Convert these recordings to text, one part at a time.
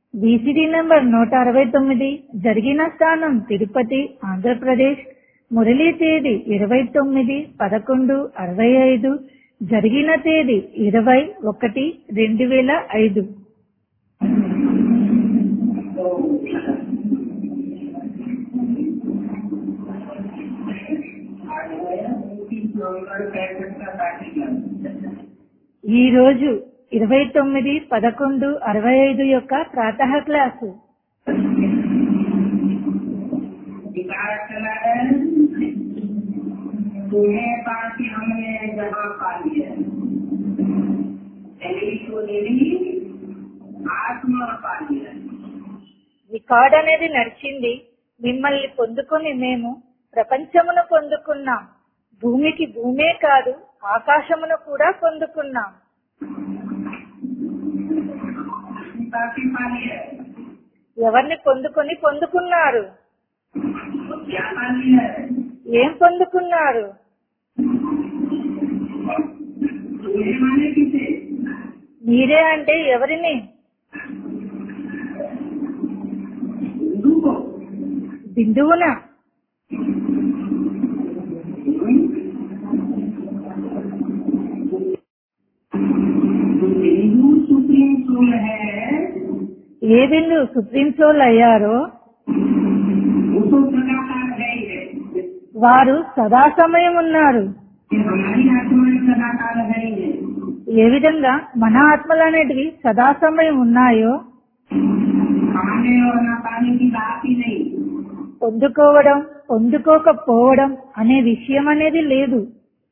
VCD number నూట అరవై తొమ్మిది జరిగిన స్థానం తిరుపతి ఆంధ్రప్రదేశ్ మురళీ తేదీ ఇరవై తొమ్మిది పదకొండు అరవై ఐదు జరిగిన తేదీ ఇరవై ఒకటి రెండు వేల ఐదు ఈ రోజు ఇరవై తొమ్మిది పదకొండు అరవై ఐదు యొక్క ప్రాతः క్లాసు विकार चला है तुम्हें पार्टी हमने जहाँ पा लिया पहली को देवी आत्मा पा लिया రికార్డ్ అనేది నడిచింది మిమ్మల్ని పొందుకొని మేము ప్రపంచమును పొందుకున్నాం భూమికి భూమే కాదు ఆకాశమును కూడా పొందుకున్నాం पार्टी पा लिया ఎవరిని పొందుకొని పొందుకున్నారు क्या पा लिया ఏం పొందుకున్నారు तुम्हें माने किसे మీరే అంటే ఎవరిని हिंदू को బిందువున हिंदू सुप्रीम सोल है ఏ బిందువు సుప్రీం సోల్ అయ్యారో वो तो सदाकार है ही है వారు సదా సమయం ఉన్నారు ये हमारी आत्मा में सदाकार है ही है ఏ విధంగా మన ఆత్మలు అనేటివి సదా సమయం ఉన్నాయో खाने और ना पाने की बात ही नहीं పొందుకోవడం పొందుకోకపోవడం అనే విషయం అనేది లేదు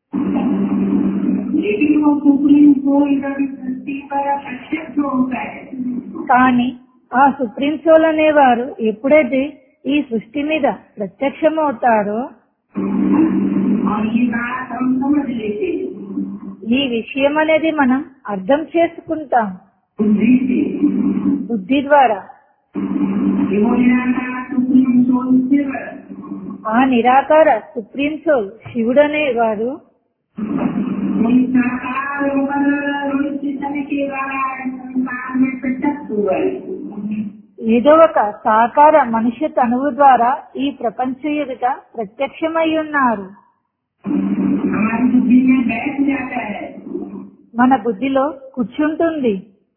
लेकिन वो सुप्रीम कोई कभी सृष्टि पर प्रत्यक्ष होता है కానీ ఆ సుప్రీం సోల్ అనేవారు ఎప్పుడైతే ఈ సృష్టి మీద ప్రత్యక్షమవుతారో और ये बात हम समझ लेते हैं ఈ విషయం అనేది మనం అర్థం చేసుకుంటాం बुद्धि से బుద్ధి ద్వారా कि वो निराकार सुप्रीम सोल शिव ఆ నిరాకార సుప్రీం సోల్ శివుడు అనేవారు कोई साकार होकर मनुष्य तन के द्वारा संसार में प्रत्यक्ष हुआ है ఏదో ఒక సాకార మనుష్య తనువు ద్వారా ఈ ప్రపంచ ఎదుట ప్రత్యక్షమై ఉన్నారు हमारी बुद्धि में बैठ जाता है మన బుద్ధిలో కూర్చుంటుంది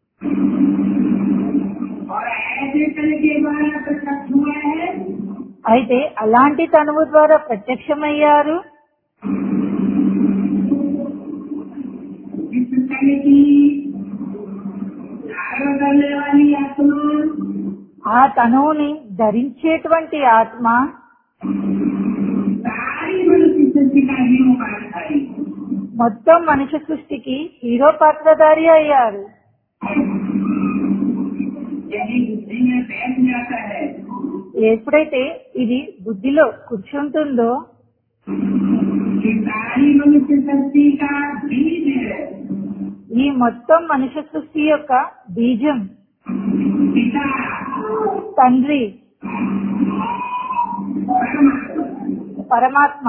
और ऐसे तन के द्वारा प्रत्यक्ष हुआ है అయితే అలాంటి తనువు ద్వారా ప్రత్యక్షమయ్యారు जिस तन की धारण करने वाली आत्मा ఆ తనువుని ధరించేటువంటి ఆత్మ सारी मनुष्य सृष्टि का ही उपाधि మొత్తం మనిషి సృష్టికి హీరో పాత్రధారి అయ్యారు यदि बुद्धि में बैठ जाता है ఎప్పుడైతే ఇది బుద్ధిలో కూర్చుంటుందో कि सारी मनुष्य सृष्टि का बीज है ఈ మొత్తం మనిషి సృష్టి యొక్క బీజం पिता తండ్రి परमात्मा పరమాత్మ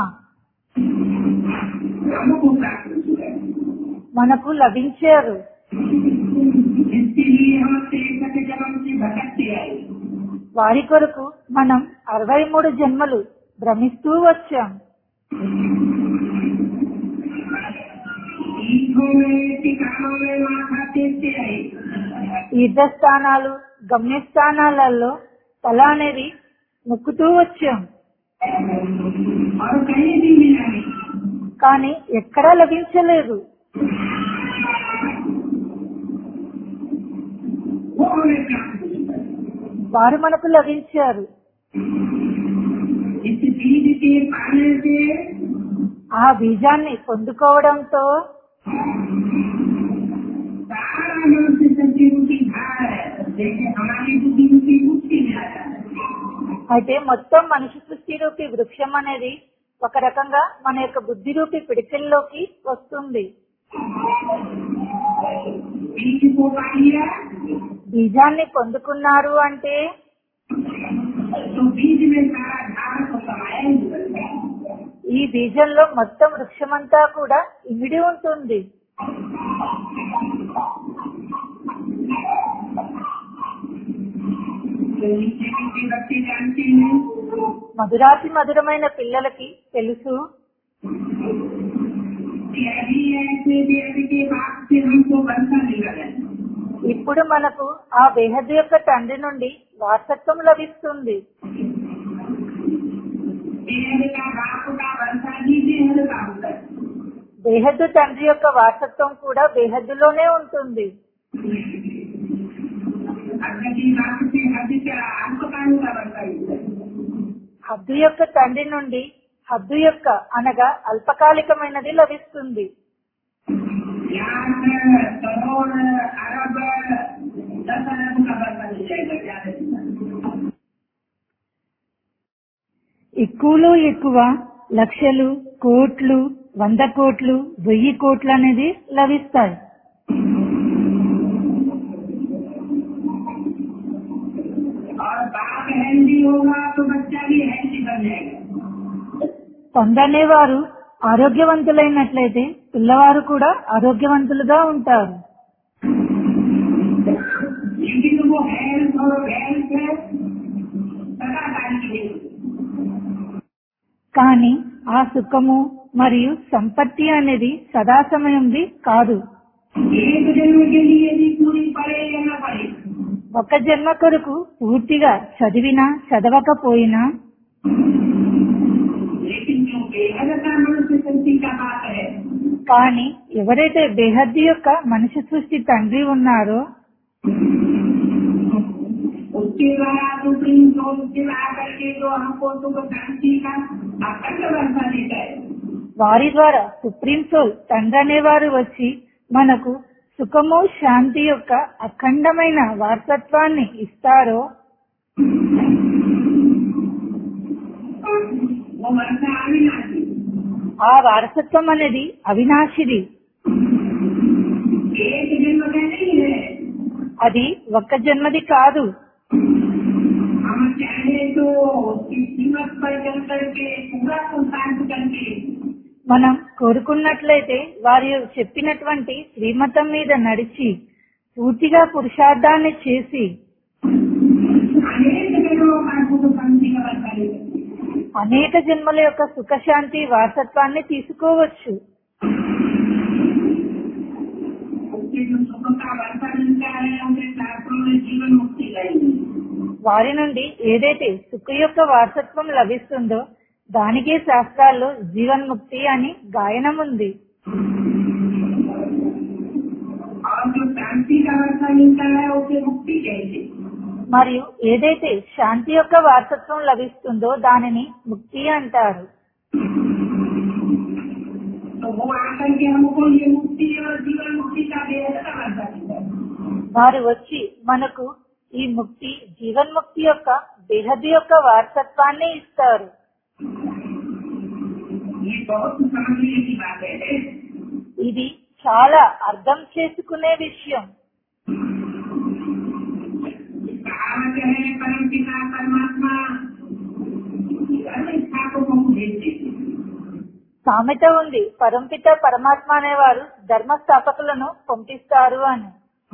हमको प्राप्त हुआ है మనకు लభించారు जिसके लिए हम तिरसठ जन्म से भटकते आए వారి కొరకు మనం అరవై మూడు జన్మలు భ్రమిస్తూ వచ్చాం तीर्थों में टिकाणों में माथा टेकते आए తీర్థస్థానాలు గమ్యస్థానాలలో తల అనేది ముక్కుతూ వచ్చాం और कहीं भी मिला नहीं కానీ ఎక్కడా లభించలేదు वो हमें प्राप्त हुआ వారు మనకు లభించారు इस बीज के पाने से ఆ బీజాన్ని పొందుకోవడంతో सारा मनुष्य सृष्टि की धार है जैसे हमारी बुद्धि की मुक्ति में आता है అయితే మొత్తం మనిషి సృష్టి రూపి వృక్షం అనేది ఒక రకంగా మన యొక్క బుద్ధి రూపి పిడికిల్లోకి వస్తుంది बीज को पा लिया బీజాన్ని పొందుకున్నారు అంటే तो बीज में सारा धार को समाया ही हुआ है। ఈ బీజంలో మొత్తం వృక్షమంతా కూడా ఇమిడి ఉంటుంది जो नीचे नीचे बच्चे जानते हैं మధురాతి మధురమైన పిల్లలకి తెలుసు कि अभी ऐसे देव के बाप से हमको बंधा मिला है ఇప్పుడు మనకు ఆ బేహద్దు యొక్క తండ్రి నుండి వారసత్వం లభిస్తుంది देव का बाप का बंधा ही देह का होता है బేహద్దు తండ్రి యొక్క వారసత్వం కూడా బేహద్దులోనే ఉంటుంది अग्नि की बाप से हद का अल्पकाल का बंधा ही है హద్దు యొక్క తండ్రి నుండి హద్దు యొక్క అనగా అల్పకాలికమైనది లభిస్తుంది लाख करोड़ अरब दस अरब का बंधा मिल जाएगा ज्यादा से ज्यादा ఎక్కువలో ఎక్కువ లక్షలు కోట్లు వంద కోట్లు వెయ్యి కోట్లు అనేది లభిస్తాయి और बाप हेल्दी होगा तो बच्चा भी हेल्दी बन जाएगा పొందనేవారు ఆరోగ్యవంతులైనట్లయితే పిల్లవారు కూడా ఆరోగ్యవంతులుగా ఉంటారు लेकिन वो हेल्थ और वेल्थ सदाकाल की नहीं होती। కానీ ఆ సుఖము మరియు సంపత్తి అనేది సదా సమయంది కాదు एक जन्म के लिए भी पूरी पड़े या न पड़े ఒక జన్మ కొరకు పూర్తిగా చదివినా చదవకపోయినా लेकिन जो बेहद का मनुष्य शक्ति का बात है కానీ ఎవరైతే బేహద్ది యొక్క మనిషి సృష్టి తండ్రి ఉన్నారో उसके द्वारा सुप्रीम कोर्ट से आकर के जो हमको सुख शांति का अखंड वर्षा देता है వారి ద్వారా సుప్రీం సోల్ తండ్రి అనేవారు వచ్చి మనకు సుఖము శాంతి యొక్క అఖండమైన వారసత్వాన్ని ఇస్తారో वो वर्षा अविनाशी ఆ వారసత్వం అనేది అవినాశిది एक जन्म का नहीं है అది ఒక్క జన్మది కాదు हम चाहे तो उसकी कीमत पर चल करके पूरा को शांत करके మనం కోరుకున్నట్లయితే వారు చెప్పినటువంటి శ్రీమతం మీద నడిచి పూర్తిగా పురుషార్థాన్ని చేసి अनेक जन्मों का सुख शांति का वर्षा ले सकते हैं। అనేక జన్మల యొక్క సుఖశాంతి వారసత్వాన్ని తీసుకోవచ్చు उसके जो सुख का वर्षा मिलता है उनके शास्त्रों में जीवन मुक्ति रहेगी వారి నుండి ఏదైతే సుఖ యొక్క వారసత్వం లభిస్తుందో దానికే శాస్త్రాల్లో జీవన్ముక్తి అని గాయనం ఉంది और जो शांति का वर्षा मिलता है उसे मुक्ति कहते हैं। మరియు ఏదైతే శాంతి యొక్క వారసత్వం లభిస్తుందో దానిని ముక్తి అంటారు तो वो आकर के हमको ये मुक्ति और जीवन मुक्ति का बेहद का वर्षा देता है వారు వచ్చి మనకు ఈ ముక్తి జీవన్ముక్తి యొక్క బేహద్దు యొక్క వారసత్వాన్ని ఇస్తారు ये बहुत समझने की बात है ఇది చాలా अర్థం చేసుకునే విషయం कहावत है परम पिता परमात्मा धर्म इच्छा को हम भेजते हैं। సామెత ఉంది పరంపిత పరమాత్మ అనేవారు ధర్మ స్థాపకులను పంపిస్తారు అని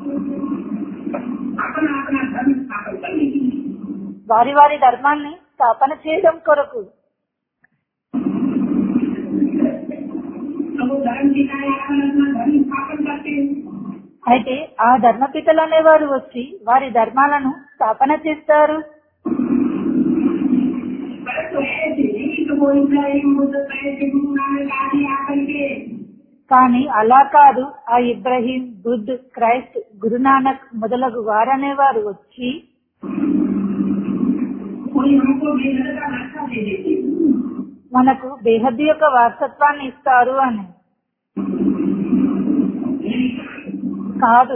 अपना अपना धर्म स्थापन करने के लिए వారి వారి ధర్మాన్ని స్థాపన చేయడం కొరకు तो वो धर्म दिखाया अपन अपना धर्म स्थापन करते हैं అయితే ఆ ధర్మపితలు అనేవారు వచ్చి వారి ధర్మాలను స్థాపన చేస్తారు परंतु ऐसे नहीं तो वो इब्राहिम बुद्ध ऐसे गुरु नानक आदि आकर के కానీ అలా కాదు ఆ ఇబ్రహీం బుద్ధ్ క్రైస్ట్ గురునానక్ మొదలగు వారనేవారు వచ్చి कोई हमको बेहद का रक्षा दे देते हैं। మనకు బేహద్దు యొక్క వారసత్వాన్ని ఇస్తారు అని కాదు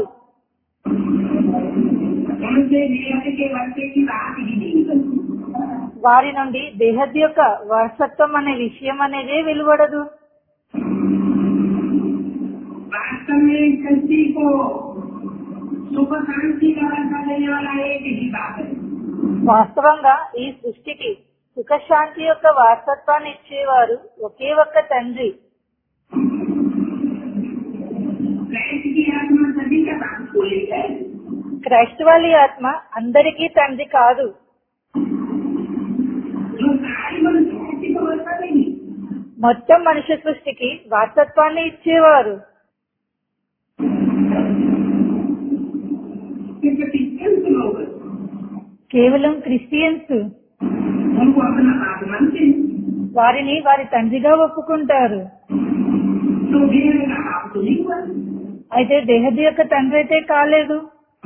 उनसे बेहद के वर्षे की बात ही नहीं बनती వారి నుండి బేహద్దు యొక్క వారసత్వం అనే విషయం అనేదే వెలువడదు वास्तव में इस सृष्टि को सुख शांति का वर्षा देने वाला एक ही बात है వాస్తవంగా ఈ సృష్టికి సుఖశాంతి యొక్క వారసత్వాన్ని ఇచ్చేవారు ఒకే ఒక్క తండ్రి कैसे की आत्मा सभी का बात को लेकर క్రైస్తవాళి ఆత్మ అందరికీ తండ్రి కాదు जो सारी मनुष्य ऐसी व्यवस्था नहीं మొత్తం మనుష్య సృష్టికి వారసత్వాన్ని ఇచ్చేవారు सिर्फ क्रिश्चियंस लोग కేవలం క్రిస్టియన్స్ उनको अपना बाप मानते हैं వారిని వారి తండ్రిగా ఒప్పుకుంటారు तो देह का बाप तो नहीं हुआ అయితే దేహది యొక్క తండ్రి అయితే కాలేదు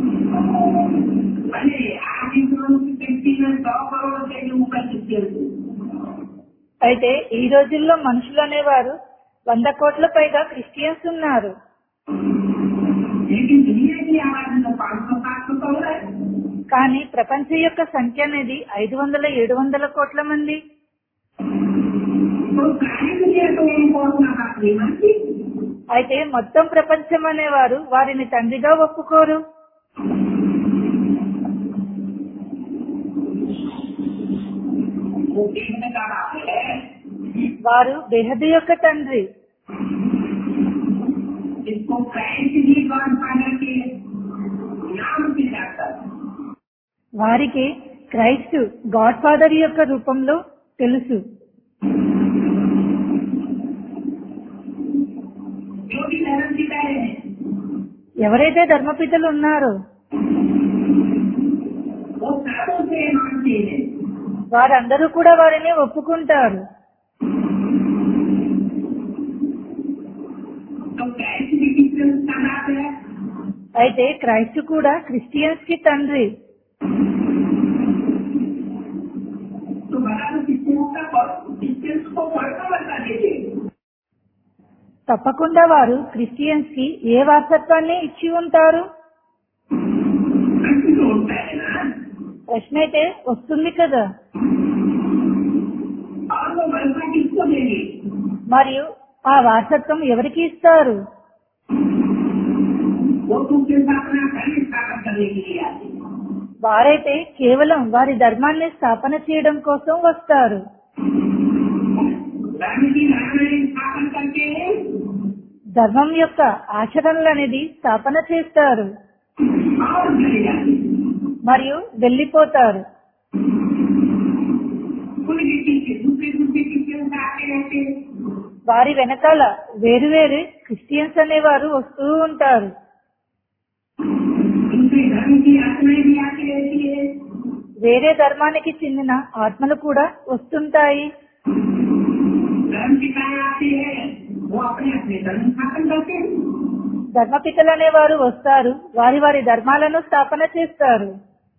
भले आज इंसानों की गिनती में सौ करोड़ से भी ऊपर क्रिश्चियंस हैं। అయితే ఈ రోజుల్లో మనుషులు అనేవారు వంద కోట్ల పైగా క్రిస్టియన్స్ ఉన్నారు लेकिन दुनिया की आबादी तो पाँच सौ सात सौ तो हो रहा है కానీ ప్రపంచం యొక్క సంఖ్య అనేది ఐదు వందల ఏడు వందల కోట్ల మంది तो सारी दुनिया तो उनको अपना बाप नहीं मानती అయితే మొత్తం ప్రపంచం అనేవారు వారిని తండ్రిగా ఒప్పుకోరు वो देखने का बाप है వారు దేహది యొక్క తండ్రి इसको क्राइस्ट जी गॉड फादर के नाम से जाता है వారికి క్రైస్తు గాడ్ ఫాదర్ యొక్క రూపంలో తెలుసు जो भी धर्म सिखाए हैं ఎవరైతే ధర్మపితలు ఉన్నారో वो सबों से मानते हैं వారందరూ కూడా వారిని ఒప్పుకుంటారు तो क्राइस्ट भी क्रिश्चियन का बाप है అయితే క్రైస్తు కూడా క్రిస్టియన్స్ కి తండ్రి तो बड़ा तो क्रिश्चियन का क्रिश्चियंस को पढ़ना बता देते తప్పకుండా వారు క్రిస్టియన్స్ కి ఏ వారసత్వాన్ని ఇచ్చి ఉంటారు प्रश्न तो उठता है ना ప్రశ్న అయితే వస్తుంది కదా और वो बलवा किसको देंगे మరియు ఆ వారసత్వం ఎవరికి ఇస్తారు वो तुमके साथ अपना धर्म स्थापन करने के लिए आते हैं వారైతే కేవలం వారి ధర్మాన్ని స్థాపన చేయడం కోసం వస్తారు धर्म की धारणा स्थापन करके ధర్మం యొక్క ఆచరణలు అనేది స్థాపన చేస్తారు और चले जाते हैं మరియు వెళ్లిపోతారు कोई भी पीछे दूसरे दूसरे क्रिश्चियन आते रहते हैं వారి వెనకాల వేరువేరు క్రిస్టియన్స్ అనేవారు వస్తూ ఉంటారు दूसरे धर्म की आत्माएं भी आती रहती है వేరే ధర్మానికి చెందిన ఆత్మలు కూడా వస్తుంటాయి धर्म सिखाए आते हैं वो अपने अपने धर्म स्थापन करते हैं ధర్మపితలు అనేవారు వస్తారు వారి వారి ధర్మాలను స్థాపన చేస్తారు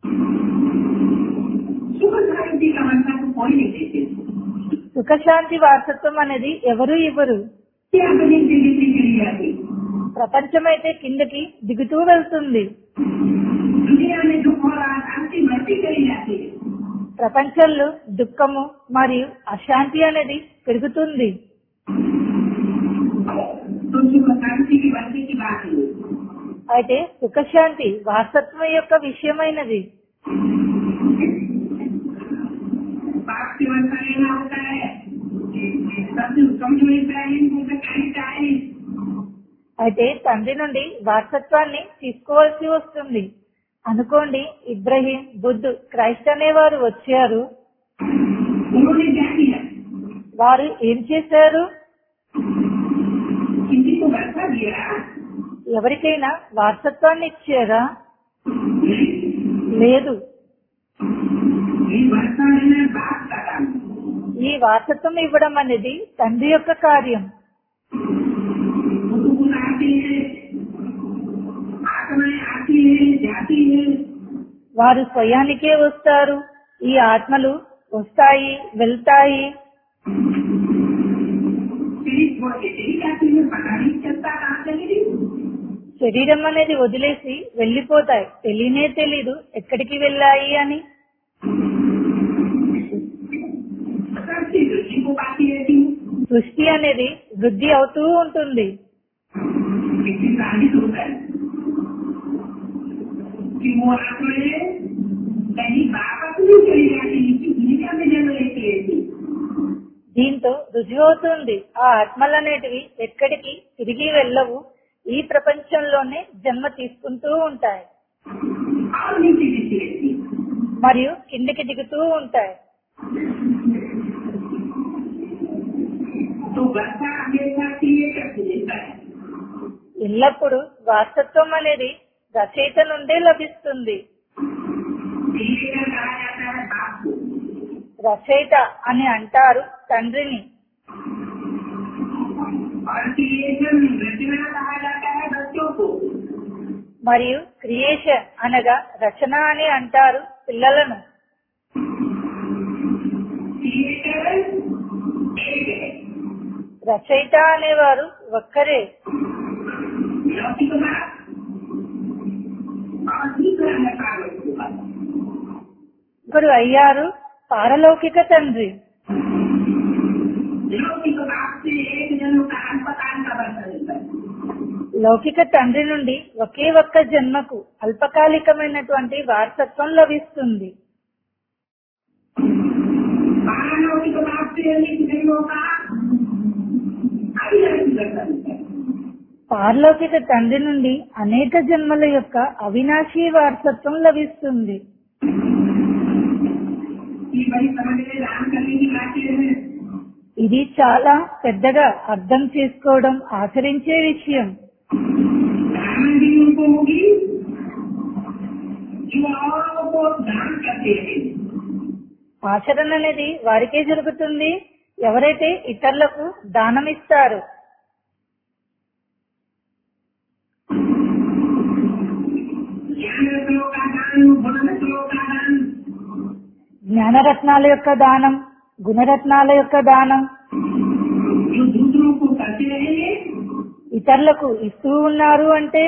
सुख शांति का मंत्र तो कोई नहीं देते సుఖశాంతి వారసత్వం అనేది ఎవరు ఇవ్వరు ये अपनी जिंदगी चली जाती ప్రపంచం అయితే కిందకి దిగుతూ వెళ్తుంది दुनिया में दुख और अशांति बढ़ती चली जाती है ప్రపంచంలో దుఃఖము మరియు అశాంతి అనేది పెరుగుతుంది तो सुख शांति की बढ़ती की बात नहीं అయితే సుఖశాంతి వారసత్వం యొక్క విషయమైనది बाप से वर्षा लेना होता है सबसे कमजोरी चाहिए मुझे कहीं चाहिए అయితే తండ్రి నుండి వారసత్వాన్ని తీసుకోవాల్సి వస్తుంది అనుకోండి ఇబ్రహీం బుద్ధు క్రైస్ట్ అనేవారు వచ్చారు उन्होंने क्या किया వారు ఏం చేశారు किसी को वर्षा दिया ఎవరికైనా వారసత్వాన్ని ఇచ్చారా नहीं లేదు ये वर्षा लेना बाप का काम है। ఈ వారసత్వం ఇవ్వడం అనేది తండ్రి యొక్క కార్యం वो तो आते हैं आत्माएं आती है जाती है వారు స్వయానికే వస్తారు ఈ ఆత్మలు వస్తాయి వెళ్తాయి शरीर वो चली जाती है पता नहीं चलता कहाँ चली गई శరీరం అనేది వదిలేసి వెళ్లిపోతాయి తెలియనే తెలీదు ఎక్కడికి వెళ్ళాయి అని सबसे दृष्टि को पाती रहती हूँ సృష్టి అనేది వృద్ధి అవుతూ ఉంటుంది इससे साबित होता है कि वो आत्माएं कहीं वापस नहीं चली जाती इसी दुनिया में जन्म लेती रहती దీంతో రుజువవుతుంది ఆ ఆత్మలనేటివి ఎక్కడికి తిరిగి వెళ్ళవు ఈ ప్రపంచంలోనే జన్మ తీసుకుంటూ ఉంటాయి और नीचे नीचे रहती है మరియు కిందికి దిగుతూ ఉంటాయి तो वर्षा हमेशा क्रिएटर से देता है ఎల్లప్పుడూ వాస్తత్వం అనేది రచయిత నుండే లభిస్తుంది क्रिएटर कहा जाता है बाप को రచయిత అని అంటారు తండ్రిని और क्रिएशन रचना कहा जाता है बच्चों को మరియు క్రియేషన్ అనగా రచన అని అంటారు పిల్లలను क्रिएटर एक है రచయిత అనేవారు ఒక్కరే लौकिक बात और दूसरा है पार्वती की बात ఇప్పుడు అయ్యారు పారలౌకిక తండ్రి लौकिक बात से एक जनों का अस्पताल का वर्षा देता है లౌకిక తండ్రి నుండి ఒకే ఒక్క జన్మకు అల్పకాలికమైనటువంటి వారసత్వం లభిస్తుంది पारलौकिक बात से एक जनों का अविनाशी वर्षा देता है పారలౌకిక తండ్రి నుండి అనేక జన్మల యొక్క అవినాశీ వారసత్వం లభిస్తుంది ये बड़ी समझ में ध्यान करने की बातें हैं ఇది చాలా పెద్దగా అర్థం చేసుకోవడం ఆచరించే విషయం ब्राह्मण भी उनको होगी जो औरों को दान करते हैं ఆచరణ అనేది వారికే జరుగుతుంది ఎవరైతే ఇతరులకు దానం ఇస్తారు ज्ञान रत्नों का दान गुण रत्नों का दान జ్ఞానరత్నాల యొక్క దానం గుణరత్నాల యొక్క దానం जो दूसरों को करते रहेंगे ఇతరులకు ఇస్తూ ఉన్నారు అంటే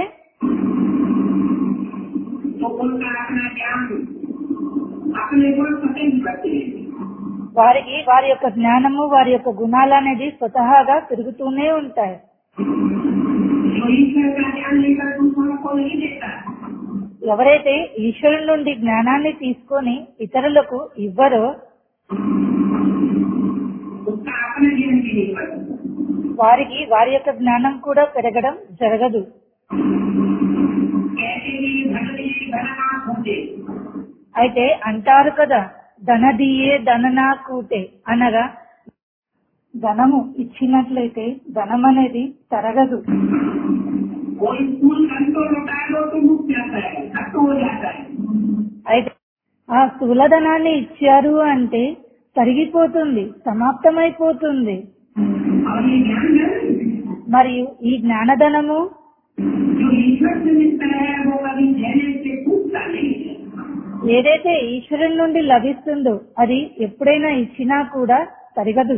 तो उनका अपना ज्ञान अपने गुण स्वतः ही बढ़ते रहेंगे వారికి వారి యొక్క జ్ఞానము వారి యొక్క గుణాలు అనేది స్వతహాగా పెరుగుతూనే ఉంటాయి जो ईश्वर का ज्ञान लेकर दूसरों को नहीं देता ఎవరైతే ఈశ్వరుని నుండి జ్ఞానాన్ని తీసుకొని ఇతరులకు ఇవ్వరో उसका अपना ज्ञान भी नहीं बढ़ता వారికి వారి యొక్క జ్ఞానం కూడా పెరగడం జరగదు कहते भी धन धनमा होते అయితే అంటారు కదా ధనదీయే ధననా కూటే అనగా ధనము ఇచ్చినట్లయితే ధనం అనేది తరగదు कोई स्कूल घंटों लौटा दो तो मुक्त जाता है खत्म हो जाता है అయితే ఆ స్థూలధనాన్ని ఇచ్చారు అంటే తరిగిపోతుంది సమాప్తమైపోతుంది और ये ज्ञान धन మరియు ఈ జ్ఞానధనము जो ईश्वर से मिलता है वो कभी देने से टूटता नहीं है ఏదైతే ఈశ్వరుని నుండి లభిస్తుందో అది ఎప్పుడైనా ఇచ్చినా కూడా తరగదు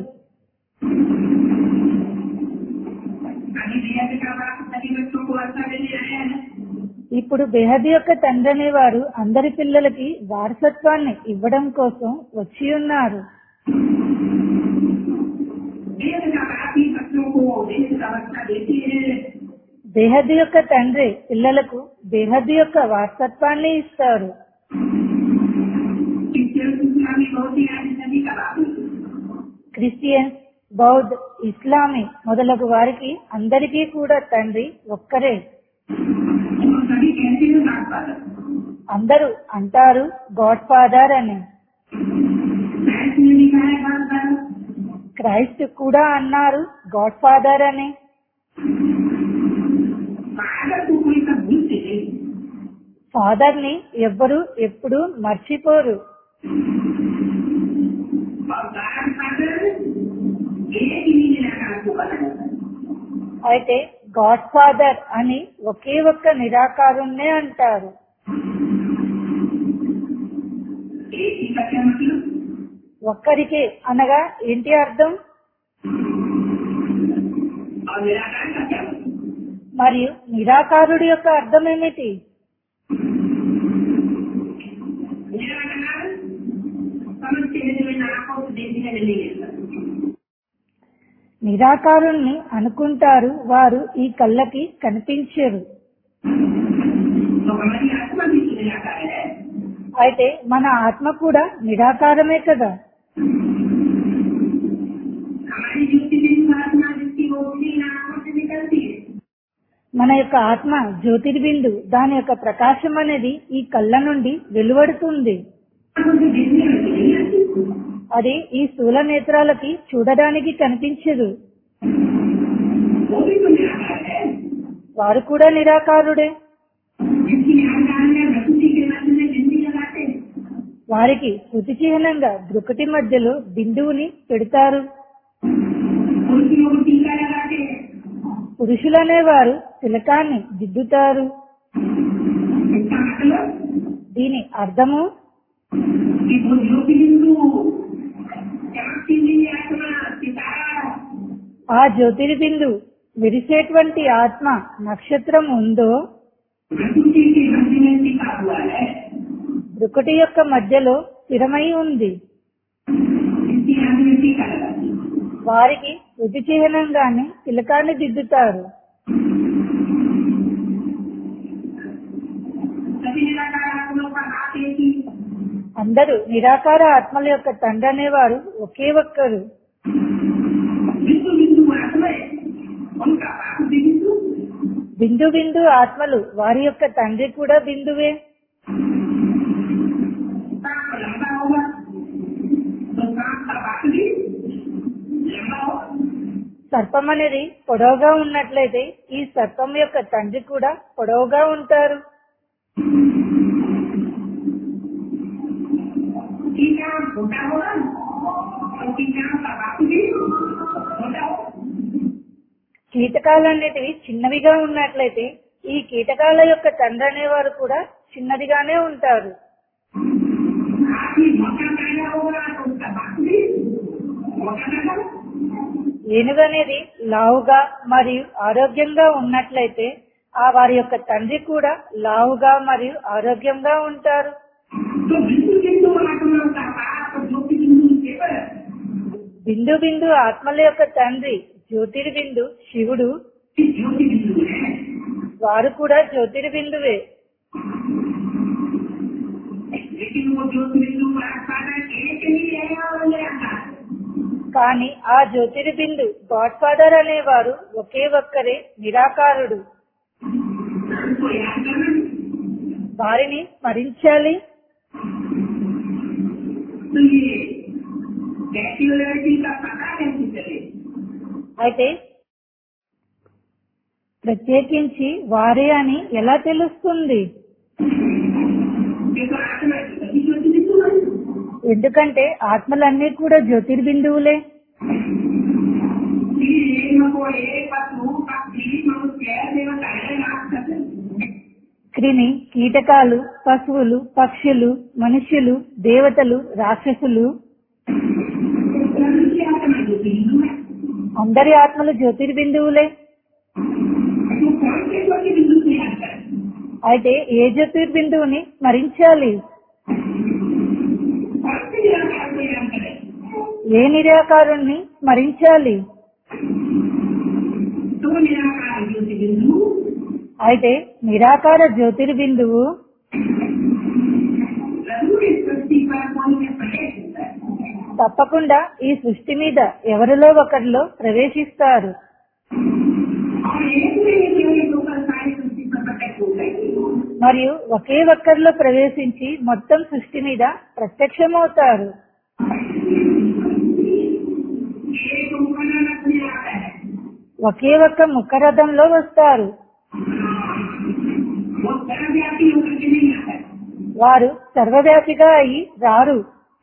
अभी भैया का बात सभी बच्चों को अच्छा देने आया है ఇప్పుడు బెహద్ యొక్క తండ్రి అనేవారు అందరి పిల్లలకి వారసత్వాన్ని ఇవ్వడం కోసం వచ్చి ఉన్నారు देश का बात ही बच्चों को देश का बच्चा देती है బేహద్ యొక్క తండ్రి పిల్లలకు బేహద్ యొక్క వారసత్వాన్ని ఇస్తారు क्रिश्चियन इस्लामी बहुत ही आज सभी का बात है క్రిస్టియన్స్ బౌద్ధ్ ఇస్లామీ మొదలగు వారికి అందరికీ కూడా తండ్రి ఒక్కరే और सभी कहते हैं बात पादर అందరూ అంటారు గాడ్ ఫాదర్ అని साइंस में लिखा है बात पादर క్రైస్ట్ కూడా అన్నారు గాడ్ ఫాదర్ అని पादर को कोई सब भूलते नहीं ఫాదర్ ని ఎవ్వరు ఎప్పుడు మర్చిపోరు और गाड फादर एक ही निराकार को बना जाता है అయితే గాడ్ ఫాదర్ అని ఒకే ఒక్క నిరాకారుణ్ణే అంటారు एक ही का क्या मतलब ఒక్కరికే అనగా ఏంటి అర్థం और निराकार का क्या मतलब మరియు నిరాకారుడి యొక్క అర్థం ఏమిటి निराकार समझते हैं में आंखों से देखने में नहीं मिलता నిరాకారుణ్ణి అనుకుంటారు వారు ఈ కళ్ళకి కనిపించరు तो हमारी आत्मा भी तो निराकार है అయితే మన ఆత్మ కూడా నిరాకారమే కదా हमारी जितनी भी आत्मा जिसकी रोशनी इन आंखों से निकलती है మన యొక్క ఆత్మ జ్యోతిర్బిందు దాని యొక్క ప్రకాశం అనేది ఈ కళ్ళ నుండి వెలువడుతుంది मुझे देखने में नहीं आती అది ఈ స్థూల నేత్రాలకి చూడడానికి కనిపించదు वो भी तो निराकार है వారు కూడా నిరాకారుడే जिसकी निराकार में प्रकृति के मध्य में जिंदगी लगाते हैं వారికి శృతి చిహ్నంగా దృకటి మధ్యలో బిందువుని పెడతారు कुर्सियों को टीका लगाते हैं పురుషులనే వారు తిలకాన్ని దిద్దుతారు इसका मतलब దీని అర్థము कि वो ज्योति बिंदु चमकती हुई आत्मा सितारा ఆ జ్యోతిర్బిందు విరిసేటువంటి ఆత్మ నక్షత్రం ఉందో प्रकृति के मध्य में टिका हुआ है దృకటి యొక్క మధ్యలో స్థిరమై ఉంది इसकी आदमी टीका लगाती है వారికి శృతి చిహ్నంగానే తిలకాన్ని దిద్దుతారు सभी निराकार आत्माओं का हाथ एक ही అందరూ నిరాకార ఆత్మల యొక్క తండ్రి అనేవారు ఒకే ఒక్కరు बिंदु बिंदु आत्माएं उनका बाप भी बिंदु బిందు బిందు ఆత్మలు వారి యొక్క తండ్రి కూడా బిందువే सांप लंबा होगा तो सांप का बाप भी लंबा होगा సర్పం అనేది పొడవుగా ఉన్నట్లయితే ఈ సర్పం యొక్క తండ్రి కూడా పొడవుగా ఉంటారు टीका छोटा होगा तो टीका का बाप भी छोटा होगा కీటకాలన్నిటివి చిన్నవిగా ఉన్నట్లయితే ఈ కీటకాల యొక్క తండ్రి అనేవారు కూడా చిన్నదిగానే ఉంటారు हाथी मोटा पैदा होगा तो उसका बाप भी मोटा पैदा होगा ఏనుగు అనేది లావుగా మరియు ఆరోగ్యంగా ఉన్నట్లయితే ఆ వారి యొక్క తండ్రి కూడా లావుగా మరియు ఆరోగ్యంగా ఉంటారు तो बिंदु बिंदु आत्माओं का बाप ज्योति बिंदु केवल బిందు బిందు ఆత్మల యొక్క తండ్రి జ్యోతిర్బిందు శివుడు इस ज्योति बिंदु है వారు కూడా జ్యోతిర్బిందువే लेकिन वो ज्योति बिंदु साधन एक ही है और निराकार కానీ ఆ జ్యోతిర్బిందు గాడ్ ఫాదర్ అనేవారు ఒకే ఒక్కరే నిరాకారుడు उनको याद करना వారిని స్మరించాలి तो ये कैक्युलरिटी का पता कैसे चले అయితే ప్రత్యేకించి వారే అని ఎలా తెలుస్తుంది देखो आत्मा की सभी ज्योति बिंदु है ఎందుకంటే ఆత్మలన్నీ కూడా జ్యోతిర్బిందువులే ये को एक पशु पक्षी मनुष्य देवता है राक्षस క్రిమి కీటకాలు పశువులు పక్షులు మనుష్యులు దేవతలు రాక్షసులు मनुष्य आत्मा ज्योति बिंदु है అందరి ఆత్మలు జ్యోతిర్బిందువులే तो कौन से ज्योति बिंदु से याद करें అయితే ఏ జ్యోతిర్బిందువుని స్మరించాలి कौन से निराकार को याद करें ఏ నిరాకారుణ్ణి స్మరించాలి तो निराकार ज्योति बिंदु అయితే నిరాకార జ్యోతిర్బిందువు जरूर इस सृष्टि पर कोई में प्रवेश होता है తప్పకుండా ఈ సృష్టి మీద ఎవరిలో ఒకరిలో ప్రవేశిస్తారు और एक में एक एक होकर सारी सृष्टि पर प्रकट हो गई మరియు ఒకే ఒక్కరిలో ప్రవేశించి మొత్తం సృష్టి మీద ప్రత్యక్షమవుతారు एक उपकरण अपने आता है ఒకే ఒక్క ముఖరథంలో వస్తారు वो सर्वव्यापी होकर के नहीं आता है వారు సర్వవ్యాపిగా అయి రారు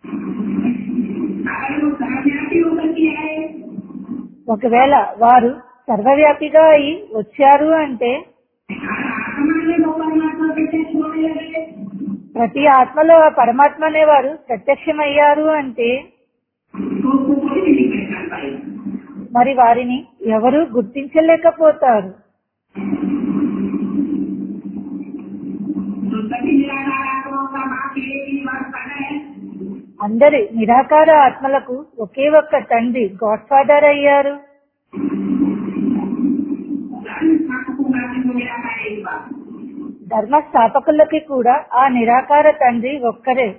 अगर वो सर्वव्यापी होकर के आए ఒకవేళ వారు సర్వవ్యాపిగా అయి వచ్చారు అంటే हर आत्मा में वो परमात्मा प्रत्यक्ष होने लगे ప్రతి ఆత్మలో ఆ పరమాత్మ అనేవారు ప్రత్యక్షమయ్యారు అంటే तो उसको कोई भी नहीं पहचान पाएगा మరి వారిని ఎవరు గుర్తించలేకపోతారు तो सभी निराकार आत्माओं का बाप एक ही वास्ता है అందరి నిరాకార ఆత్మలకు ఒకే ఒక్క తండ్రి గాడ్ ఫాదర్ అయ్యారు धर्म स्थापकों का भी वो निराकार एक बात ధర్మ స్థాపకులకి కూడా ఆ నిరాకార తండ్రి ఒక్కరే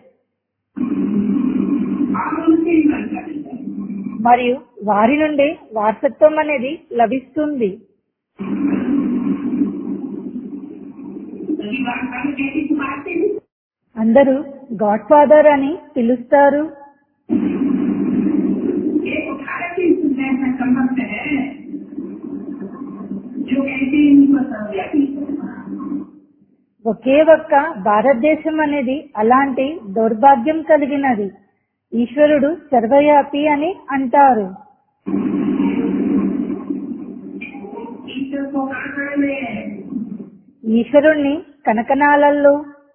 और उनसे ही बन सकते हैं మరియు వారి నుండి వారసత్వం అనేది లభిస్తుంది उनकी बात हम कैसी सुनाते हैं అందరూ గాడ్ ఫాదర్ అని పిలుస్తారు एक भारतीय सुनने का संबंध है जो कहते हैं इनको सर्वव्यापी ఒకే ఒక్క భారతదేశం అనేది అలాంటి దౌర్భాగ్యం కలిగినది ఈశ్వరుడు సర్వవ్యాపి అని అంటారు ईश्वर को आंकड़े में ఈశ్వరుణ్ణి కనకనాలల్లో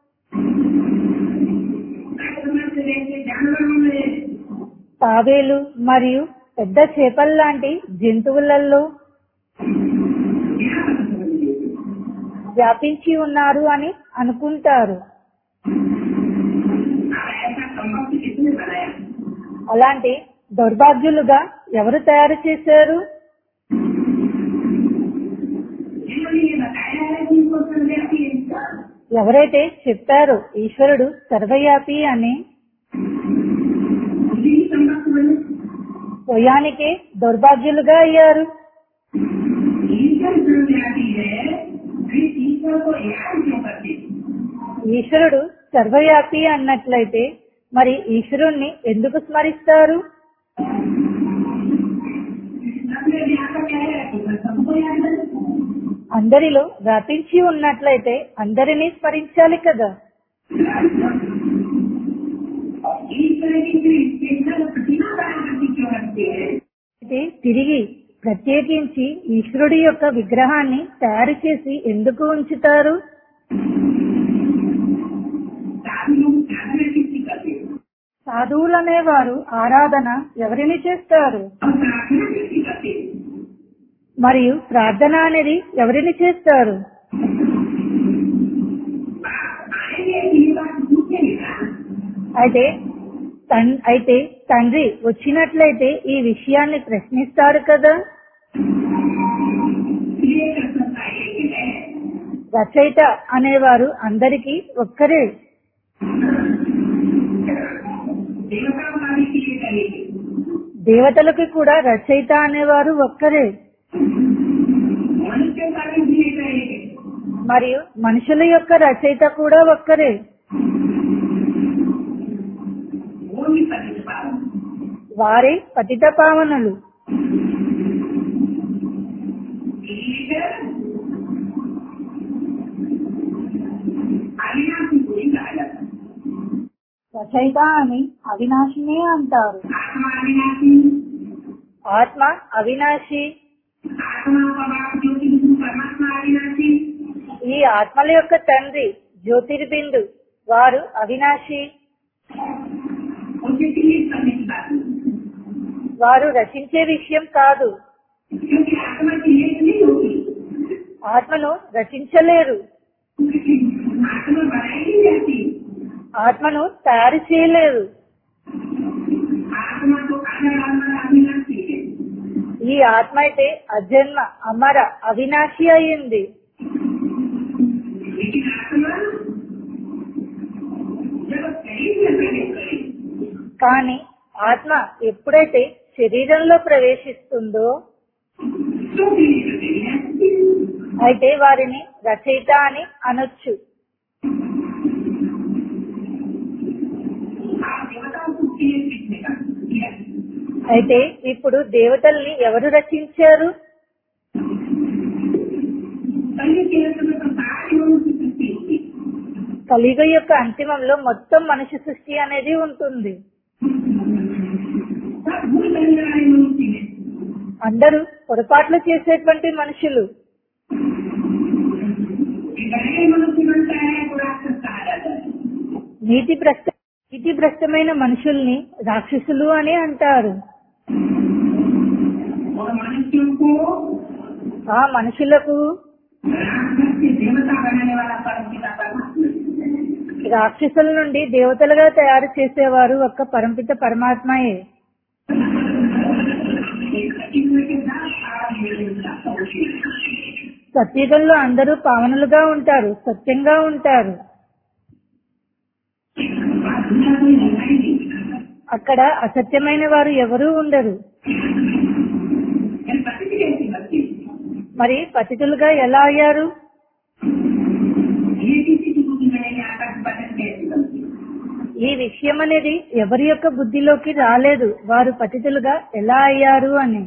कस्टमर से लेके जानवरों में తావేలు మరియు పెద్ద చేపల్లాంటి జంతువులలో यहाँ पर समझ लीजिए వ్యాపించి ఉన్నారు అని అనుకుంటారు अब ऐसा संभव किसने बनाया అలాంటి దౌర్భాగ్యులుగా ఎవరు తయారు చేశారు जिन्होंने ये बताया है कि इनको सर्वव्यापी है इसका ఎవరైతే చెప్పారో ఈశ్వరుడు సర్వవ్యాపి అని उसी ही संभव बने స్వయానికే దౌర్భాగ్యులుగా అయ్యారు ईश्वर सर्वव्यापी है फिर ईश्वर को याद क्यों करते ఈశ్వరుడు సర్వవ్యాపి అన్నట్లయితే మరి ఈశ్వరుణ్ణి ఎందుకు స్మరిస్తారు सबने व्यापक है तो फिर सबको याद है అందరిలో వ్యాపించి ఉన్నట్లయితే అందరినీ స్మరించాలి కదా ईश्वर की फिर स्पेशल प्रतिमा बनाने क्यों रखते हैं అయితే తిరిగి ప్రత్యేకించి ఈశ్వరుడి యొక్క విగ్రహాన్ని తయారు చేసి ఎందుకు ఉంచుతారు साधु लोग साधना किसकी करते हैं సాధువులనేవారు ఆరాధన ఎవరిని చేస్తారు और प्रार्थना किसकी करते हैं మరియు ప్రార్థన అనేది ఎవరిని చేస్తారు आएंगे ये बात पूछेंगे ना అయితే తన్- అయితే తండ్రి వచ్చినట్లయితే ఈ విషయాన్ని ప్రశ్నిస్తారు కదా ये कर सकता है एक है రచయిత అనేవారు అందరికీ ఒక్కరే देवता वाली के लिए करेंगे దేవతలకు కూడా రచయిత అనేవారు ఒక్కరే मनुष्य वाली के लिए करेंगे మరియు మనుషుల యొక్క రచయిత కూడా ఒక్కరే वो भी प्रतिभा వారే పతిత పావనులు ईश्वर अविनाशी को ही कहा जाता है రచయిత అని అవినాశినే అంటారు आत्मा अविनाशी ఆత్మ అవినాశి आत्मा का बाप ज्योति विष्णु परमात्मा अविनाशी ఈ ఆత్మల యొక్క తండ్రి జ్యోతిర్బిందు వారు అవినాశి उनसे किसी करने की बात नहीं వారు రచించే విషయం కాదు क्योंकि आत्मा की लेख नहीं होती ఆత్మను రచించలేరు आत्मा बनाई नहीं जाती ఆత్మను తయారు చేయలేరు आत्मा तो अगर अमर अविनाशी है ఈ ఆత్మ అయితే అజన్మ అమర అవినాశి అయింది लेकिन आत्मा जब शरीर में प्रवेश करे కానీ ఆత్మ ఎప్పుడైతే శరీరంలో ప్రవేశిస్తుందో तो फिर ये अविनाशी है। అయితే వారిని రచయిత అని అనొచ్చు आप देवताओं को किए किसने का किया అయితే ఇప్పుడు దేవతల్ని ఎవరు రచించారు पहले के समय तो सारी मनुष्य सृष्टि होती కలియుగ యొక్క అంతిమంలో మొత్తం మనిషి సృష్టి అనేది ఉంటుంది सब भूल करने वाले मनुष्य है అందరూ పొరపాట్లు చేసేటువంటి మనుషులు एक बड़े मनुष्य बनता है तो राक्षस कहा जाता है నీతి భ్రష్ట నీతి భ్రష్టమైన మనుషుల్ని రాక్షసులు అని అంటారు और मनुष्यों को ఆ మనుషులకు राक्षस से देवता बनाने वाला परम पिता परमात्मा రాక్షసుల నుండి దేవతలుగా తయారు చేసేవారు ఒక్క పరంపిత పరమాత్మయే एक अस्तित्व के साथ सारा मेरे साथ पहुंचे సత్యుగంలో అందరూ పావనులుగా ఉంటారు సత్యంగా ఉంటారు बात दूसरा कोई होता ही नहीं అక్కడ అసత్యమైన వారు ఎవరూ ఉండరు फिर पति कैसे बचते మరి పతితులుగా ఎలా అయ్యారు ये भी ఈ విషయం అనేది ఎవరి యొక్క బుద్ధిలోకి రాలేదు వారు పతితులుగా ఎలా అయ్యారు అని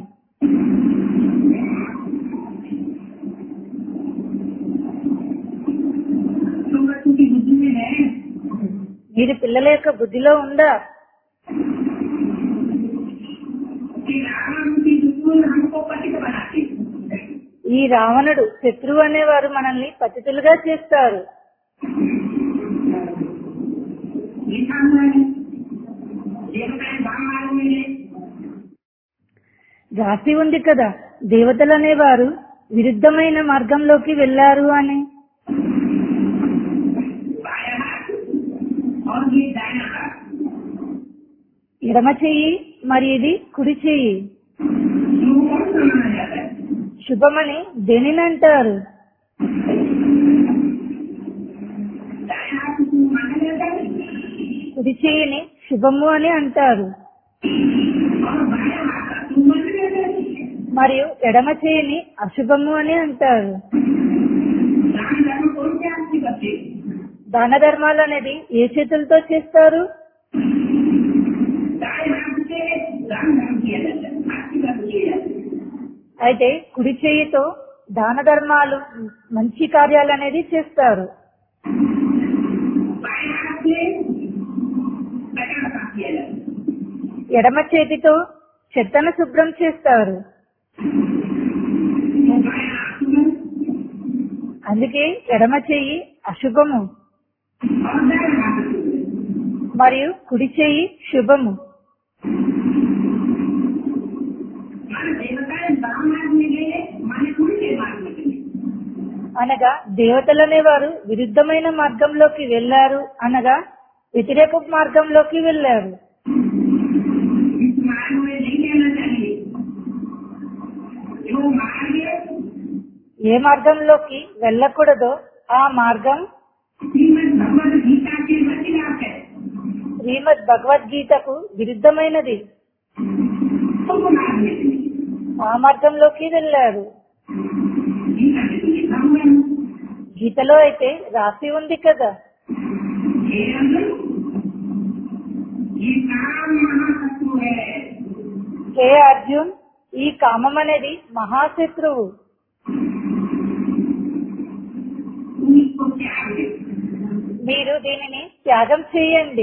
तुम बच्चों की बुद्धि में है మీరు పిల్లల యొక్క బుద్ధిలో ఉందా कि रावण की दुश्मन हमको पतित बनाते ఈ రావణుడు శత్రువు అనేవారు మనల్ని పతితులుగా చేస్తారు लिखा हुआ है देवताएं बाम मार्ग में है రాసి ఉంది కదా దేవతలు అనేవారు విరుద్ధమైన మార్గంలోకి వెళ్లారు అని बाया हाथ और ये दाया हाथ ఎడమ చెయ్యి మరి ఇది కుడి చెయ్యి जो कौन सा माना जाता है శుభమని దేనిని అంటారు दाया हाथ को माना जाता है కుడి చెయ్యిని శుభము అని అంటారు और बाया हाथ को माना जाता है మరియు ఎడమ చెయ్యిని అశుభము అని అంటారు दान धर्म कौन से हाथ से करते हैं? దాన ధర్మాలు అనేది ఏ చేతులతో చేస్తారు दाएं हाथ से दान धर्म किया जाता है हाथ से कर्म किए जाते हैं అయితే కుడి చెయ్యితో దాన ధర్మాలు మంచి కార్యాలు అనేది చేస్తారు बाएं हाथ से कचरा साफ किया जाता है ఎడమ చేతితో చెత్తను శుభ్రం చేస్తారు तो बाएं हाथ में అందుకే ఎడమ చెయ్యి అశుభము और दाएं हाथ से మరియు కుడి చెయ్యి శుభము మన దేవతాएं बाम मार्ग में गए माने उल्टे मार्ग में गए అనగా దేవతలనే వారు విరుద్ధమైన మార్గంలోకి వెళ్లారు అనగా వ్యతిరేక మార్గంలోకి వెళ్లారు इस मार्ग में नहीं रहना चाहिए जो मार्ग ఏ మార్గంలోకి వెళ్ళకూడదో ఆ మార్గం श्रीमद भगवद गीता के खिलाफ है శ్రీమద్ భగవద్గీతకు విరుద్ధమైనది उस मार्ग में चलिए। ఆ మార్గంలోకి వెళ్లారు गीता में तो लिखा हुआ है గీతలో అయితే రాసి ఉంది కదా हे अर्जुन ये काम महाशत्रु है హే అర్జున్ ఈ కామం అనేది మహాశత్రువు तुम इसको त्याग दे మీరు దీనిని త్యాగం చేయండి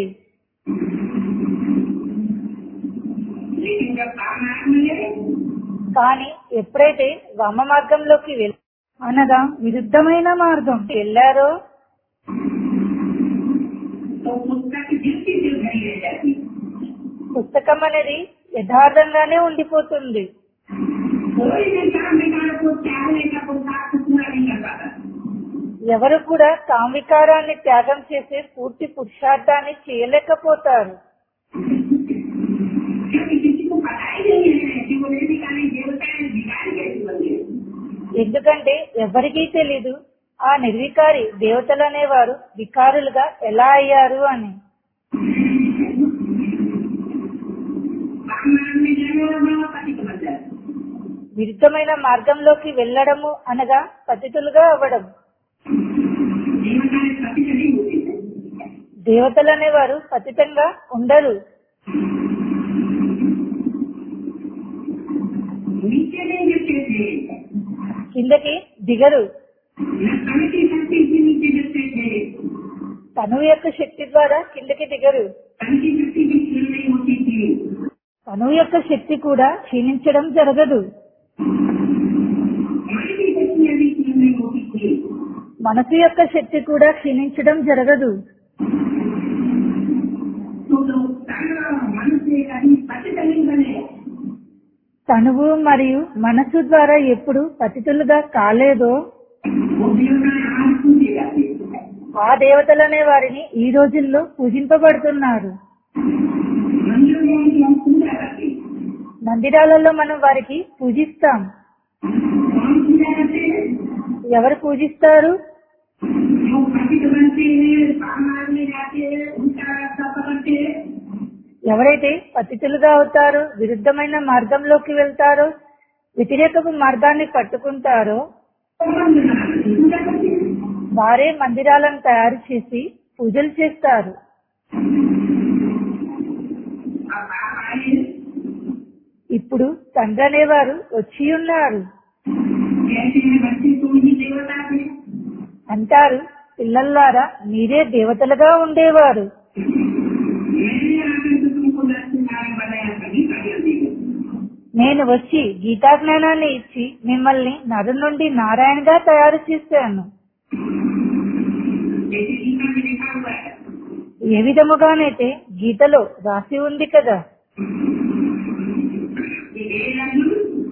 लेकिन जब काम मार्ग में गए కానీ ఎప్పుడైతే వామ మార్గంలోకి వెళ్ అనగా విరుద్ధమైన మార్గం వెళ్ళారో तो पुस्तक जिसकी दिल भरी रह जाती పుస్తకం అనేది యథార్థంగానే ఉండిపోతుంది कोई भी काम विकार को त्यागने का पुरुषार्थ पूरा नहीं कर पाता ఎవరు కూడా కామికారాన్ని త్యాగం చేసే పూర్తి పురుషార్థాన్ని చేయలేకపోతారు क्योंकि किसी को पता ही नहीं है कि वो देविका नहीं देवता है भिखारी कैसे बन गए ఎందుకంటే ఎవరికీ తెలీదు ఆ నిర్వికారి దేవతలు అనేవారు వికారులుగా ఎలా అయ్యారు అని काम मार्ग में जाने वाला बड़ा पतित बन जाए విరుద్ధమైన మార్గంలోకి వెళ్ళడము అనగా పతితులుగా అవ్వడం देवता ने पतित नहीं होते थे దేవతలు అనేవారు పతితంగా ఉండరు नीचे नहीं गिरते थे కిందకి దిగరు न तन की शक्ति से नीचे गिरते थे తనువు యొక్క శక్తి ద్వారా కిందకి దిగరు तन की शक्ति भी क्षीण नहीं होती थी తనువు యొక్క శక్తి కూడా క్షీణించడం జరగదు मन की शक्तियाँ भी क्षीण नहीं होती थी మనసు యొక్క శక్తి కూడా క్షీణించడం జరగదు तो लोग तन और मन से कभी पतित नहीं बने తనువు మరియు మనసు ద్వారా ఎప్పుడు పతితులుగా కాలేదో वो देवता आज पूजे जाते ఆ దేవతలనే వారిని ఈ రోజుల్లో పూజింపబడుతున్నారు मंदिरों में उनकी हम पूजा करते हैं। మందిరాలలో మనం వారికి పూజిస్తాం कौन पूजा करते हैं ఎవరు పూజిస్తారు जो पतित बनते हैं सामान में जाते हैं उनका रास्ता पकड़ते हैं ఎవరైతే పతితులుగా అవుతారో విరుద్ధమైన మార్గంలోకి వెళ్తారో వ్యతిరేకపు మార్గాన్ని పట్టుకుంటారో वो मंदिर बनाते हैं, पूजा करते हैं వారే మందిరాలను తయారు చేసి పూజలు చేస్తారు और बाप आए ఇప్పుడు తండ్రి అనేవారు వచ్చి ఉన్నారు कहते हैं बच्चे तुम ही देवता थे అంటారు పిల్లల్లారా మీరే దేవతలుగా ఉండేవారు मैंने आकर के तुमको लक्ष्मी नारायण बनाया सभी कार्य देगा నేను వచ్చి గీతా జ్ఞానాన్ని ఇచ్చి మిమ్మల్ని నరు నుండి నారాయణగా తయారు చేశాను जैसे गीता में लिखा हुआ है ఏ విధముగానైతే గీతలో రాసి ఉంది కదా कि हे अर्जुन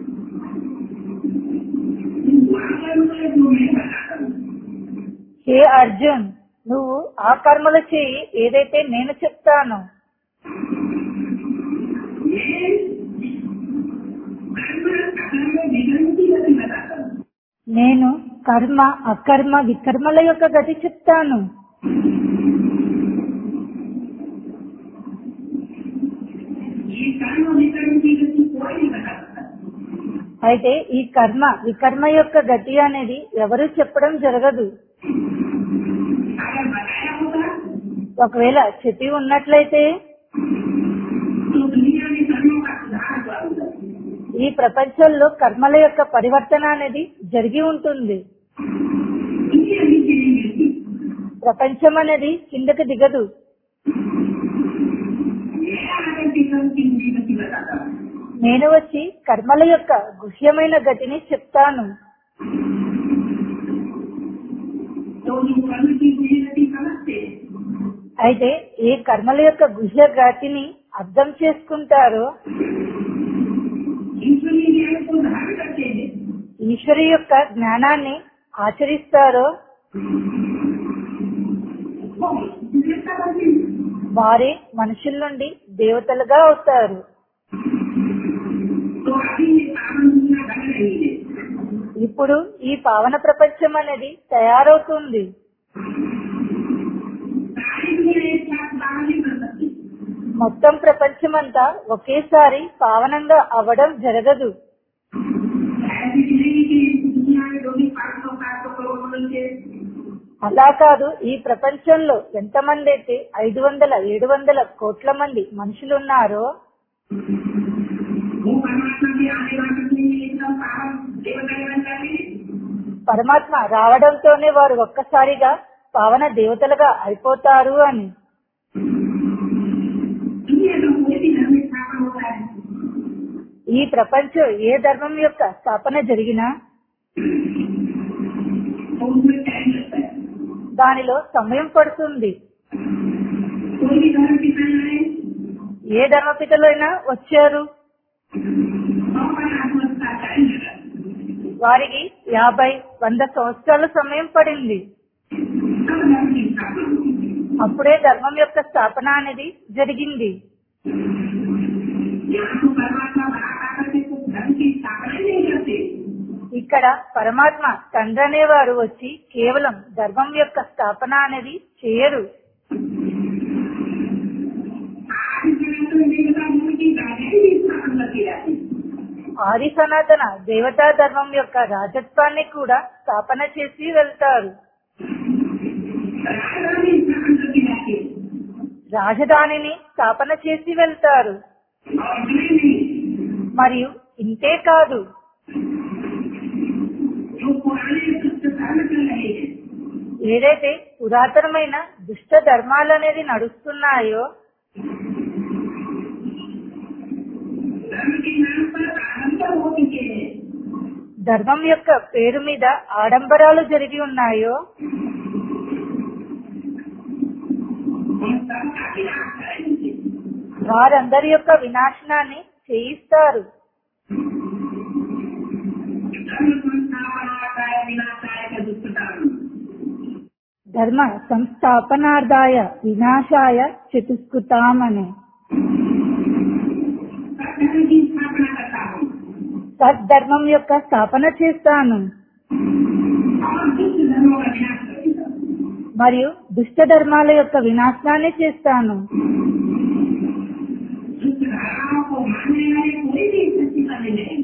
तुम वहाँ करोगे जो मैं बताता हूँ హే అర్జున్ నువ్వు ఆ కర్మలు చేయి ఏదైతే నేను చెప్తాను मैं कर्म अकर्म विकर्म की गति बताता हूँ నేను కర్మ అకర్మ వికర్మల యొక్క గతి చెప్తాను ये कर्म विकर्म की गति कोई नहीं बता सकता అయితే ఈ కర్మ వికర్మ యొక్క గతి అనేది ఎవరు చెప్పడం జరగదు अगर बताया होगा ఒకవేళ చెప్పి ఉన్నట్లయితే तो दुनिया में कर्मों का सुधार हुआ होगा ఈ ప్రపంచంలో కర్మల యొక్క పరివర్తన అనేది జరిగి ఉంటుంది दुनिया नीचे नहीं गिरती ప్రపంచం అనేది కిందకి దిగదు मैं आकर के कर्म की मुझे गति बताता हूँ నేను వచ్చి కర్మల యొక్క గుహ్యమైన గతిని చెప్తాను तो जो कर्म की मुझे गति समझते हैं అయితే ఏ కర్మల యొక్క గుహ్య గతిని అర్థం చేసుకుంటారో ईश्वरीय ज्ञान को धारण करते हैं ఈశ్వరి యొక్క జ్ఞానాన్ని ఆచరిస్తారో वो देवता बनते हैं వారే మనుషుల నుండి దేవతలుగా అవుతారు तो अभी ये पावन दुनिया बन रही है ఇప్పుడు ఈ పావన ప్రపంచం అనేది తయారవుతుంది सारी दुनिया एक साथ पावन नहीं बन सकती మొత్తం ప్రపంచమంతా ఒకేసారి పావనంగా అవ్వడం జరగదు ऐसी जिंदगी की दुनिया में लोग पाँच सौ सात सौ करोड़ मनुष्य అలా కాదు ఈ ప్రపంచంలో ఎంతమంది అయితే ఐదు వందల ఏడు వందల కోట్ల మంది మనుషులు ఉన్నారో वो परमात्मा के आने वाले में एकदम पावन देवता बन जाते हैं పరమాత్మ రావడంతోనే వారు ఒక్కసారిగా పావన దేవతలుగా అయిపోతారు అని दुनिया का कोई भी धर्म स्थापन होता है ఈ ప్రపంచం ఏ ధర్మం యొక్క స్థాపన జరిగినా तो उसमें टाइम लगता है దానిలో సమయం పడుతుంది कोई भी धर्म की आए ఏ ధర్మపితలైనా వచ్చారు सौ पचास वर्ष का टाइम लगा వారికి యాభై వంద సంవత్సరాల సమయం పడింది तब धर्म की स्थापना हुई అప్పుడే ధర్మం యొక్క స్థాపన అనేది జరిగింది यहाँ तो परमात्मा बाहर आकर के कुछ धर्म की स्थापना ही नहीं करते ఇక్కడ పరమాత్మ తండ్రి అనేవారు వచ్చి కేవలం ధర్మం యొక్క స్థాపన అనేది చేయరు आज सनातन देवता धर्म की राजाएं भी स्थापन करती रहती हैं। ఆది సనాతన దేవతా ధర్మం యొక్క రాజత్వాన్ని కూడా స్థాపన చేసి వెళ్తారు राजधानी स्थापन करती रहती है రాజధానిని స్థాపన చేసి వెళ్తారు और इतने नहीं మరియు ఇంతే కాదు जो पुराने दुष्ट धर्म चल रहे हैं ఏదైతే పురాతనమైన దుష్ట ధర్మాలు అనేది నడుస్తున్నాయో धर्म के नाम पर आडंबर हो चुके हैं ధర్మం యొక్క పేరు మీద ఆడంబరాలు జరిగి ఉన్నాయో उन सबका विनाश करेंगे వారందరి యొక్క వినాశనాన్ని చేయిస్తారు धर्म संस्थापनाय विनाशाय का दुष्ट धर्म ధర్మ సంస్థాపనార్థాయ వినాశాయ చతుష్కృతామనే सत्धर्म की स्थापना करता हूँ సద్ధర్మం యొక్క స్థాపన చేస్తాను और दुष्ट धर्मों का विनाश कर देता हूँ మరియు దుష్ట ధర్మాల యొక్క వినాశనాన్ని చేస్తాను दुष्ट धाराओं को मानने वाले कोई भी सृष्टि करने नहीं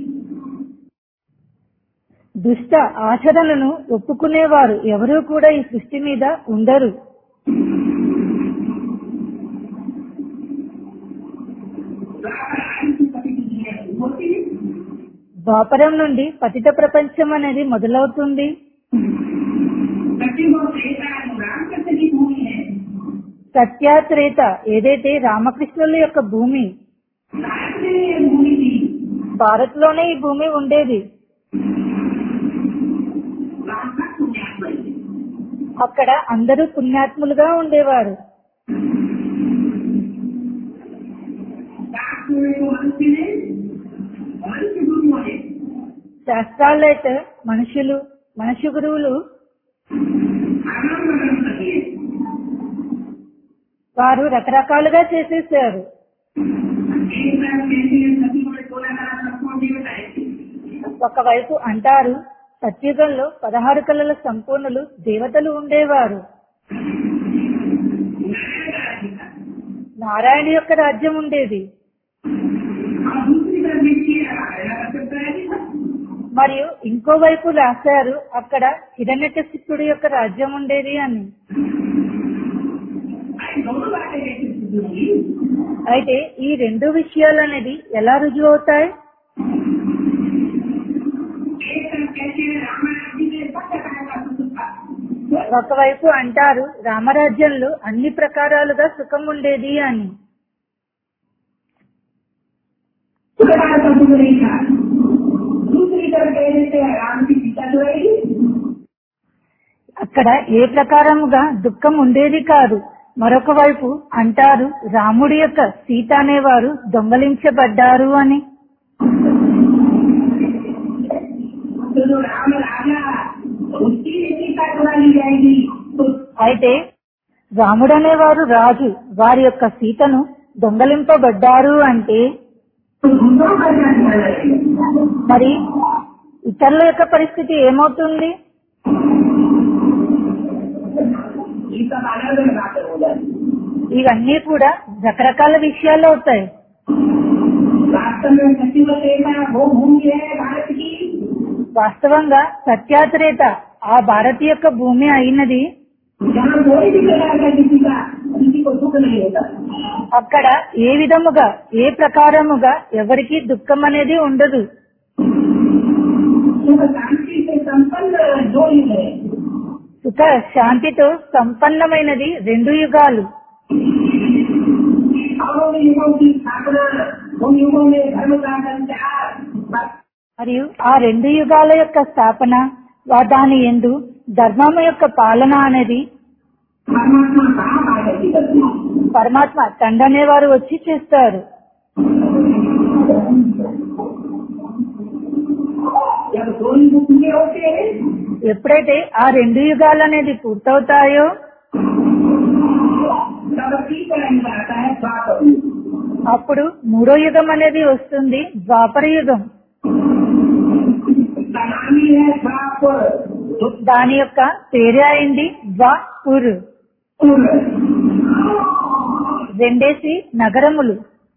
దుష్ట ఆచరణను ఒప్పుకునేవారు ఎవరూ కూడా ఈ సృష్టి మీద ఉండరు द्वापर आयु की पति की दुनिया शुरू होती है ద్వాపరం నుండి పతిత ప్రపంచం అనేది మొదలవుతుంది सचिव और त्रेता रामकृष्ण की भूमि है సత్యాత్రేత ఏదైతే రామకృష్ణుల యొక్క భూమి भारत में ये भूमि थी భారత్ లోనే ఈ భూమి ఉండేది राम का पुण्यात्मा है। అక్కడ అందరూ పుణ్యాత్ములుగా ఉండేవారు शास्त्र में तो मनुष्य ने मनुष्य गुरुओं ने శాస్త్రాల్లో అయితే మనుషులు మనుష్య గురువులు आनंद ग्रहण कर दिए వారు రకరకాలుగా చేసేసారు एक तरफ कहते हैं सभी को सोलह कला सबको देवताएं थी ఒకవైపు అంటారు సత్యుగంలో పదహారు కళల సంపూర్ణులు దేవతలు ఉండేవారు నారాయణ యొక్క రాజ్యం ఉండేది और दूसरी तरफ देखिए राजा सत्य था మరియు ఇంకోవైపు రాశారు అక్కడ హిరణ్యకశిపుడు యొక్క రాజ్యం ఉండేది అని आई दोनों बातें कैसे सिद्ध होंगी అయితే ఈ రెండు విషయాలు అనేది ఎలా రుజువు అవుతాయి एक तरफ कहते हैं रामायण जी में सब प्रकार का सुख था ఒకవైపు అంటారు రామరాజ్యంలో అన్ని ప్రకారాలుగా సుఖం ఉండేది అని प्रकार का सुख नहीं था दूसरी तरफ कह देते हैं राम की सीता जो रहेगी అక్కడ ఏ ప్రకారముగా దుఃఖం ఉండేది కాదు మరొక వైపు అంటారు రాముడి యొక్క సీత అనేవారు దొంగలించబడ్డారు అని तो जो राम राजा उसकी भी सीता चुरा ली जाएगी तो అయితే రాముడు అనేవారు రాజు వారి యొక్క సీతను దొంగలింపబడ్డారు అంటే तो दूसरों का क्या ध्यान रहेगा మరి ఇతరుల యొక్క పరిస్థితి ఏమవుతుంది ये सब अलग अलग बातें हो जाती ఇవన్నీ కూడా రకరకాల విషయాలు అవుతాయి वास्तव में सचिव सेना वो भूमि है भारत की వాస్తవంగా సత్యాత్రేత ఆ భారతి యొక్క భూమి అయినది जहाँ कोई भी प्रकार का किसी का किसी को दुख नहीं होता అక్కడ ఏ విధముగా ఏ ప్రకారముగా ఎవరికి దుఃఖం అనేది ఉండదు सुख शांति से संपन्न जो युग है సుఖ శాంతితో సంపన్నమైనది రెండు యుగాలు और उन युगों की स्थापना उन युगों में धर्म का संचार बस మరియు ఆ రెండు యుగాల యొక్క స్థాపన వా- దాని ఎందు ధర్మము యొక్క పాలన అనేది परमात्मा कहाँ आगे की करती है పరమాత్మ తండ్రి అనేవారు వచ్చి చేస్తారు जब दो युग पूरे होते हैं ఎప్పుడైతే ఆ రెండు యుగాలు అనేది పూర్తవుతాయో तब तीसरा युग आता है द्वापर युग। అప్పుడు మూడో యుగం అనేది వస్తుంది ద్వాపర యుగం उसका नाम ही है द्वापर దాని యొక్క పేరే అయింది ద్వాపుర్ రెండేసి నగరములు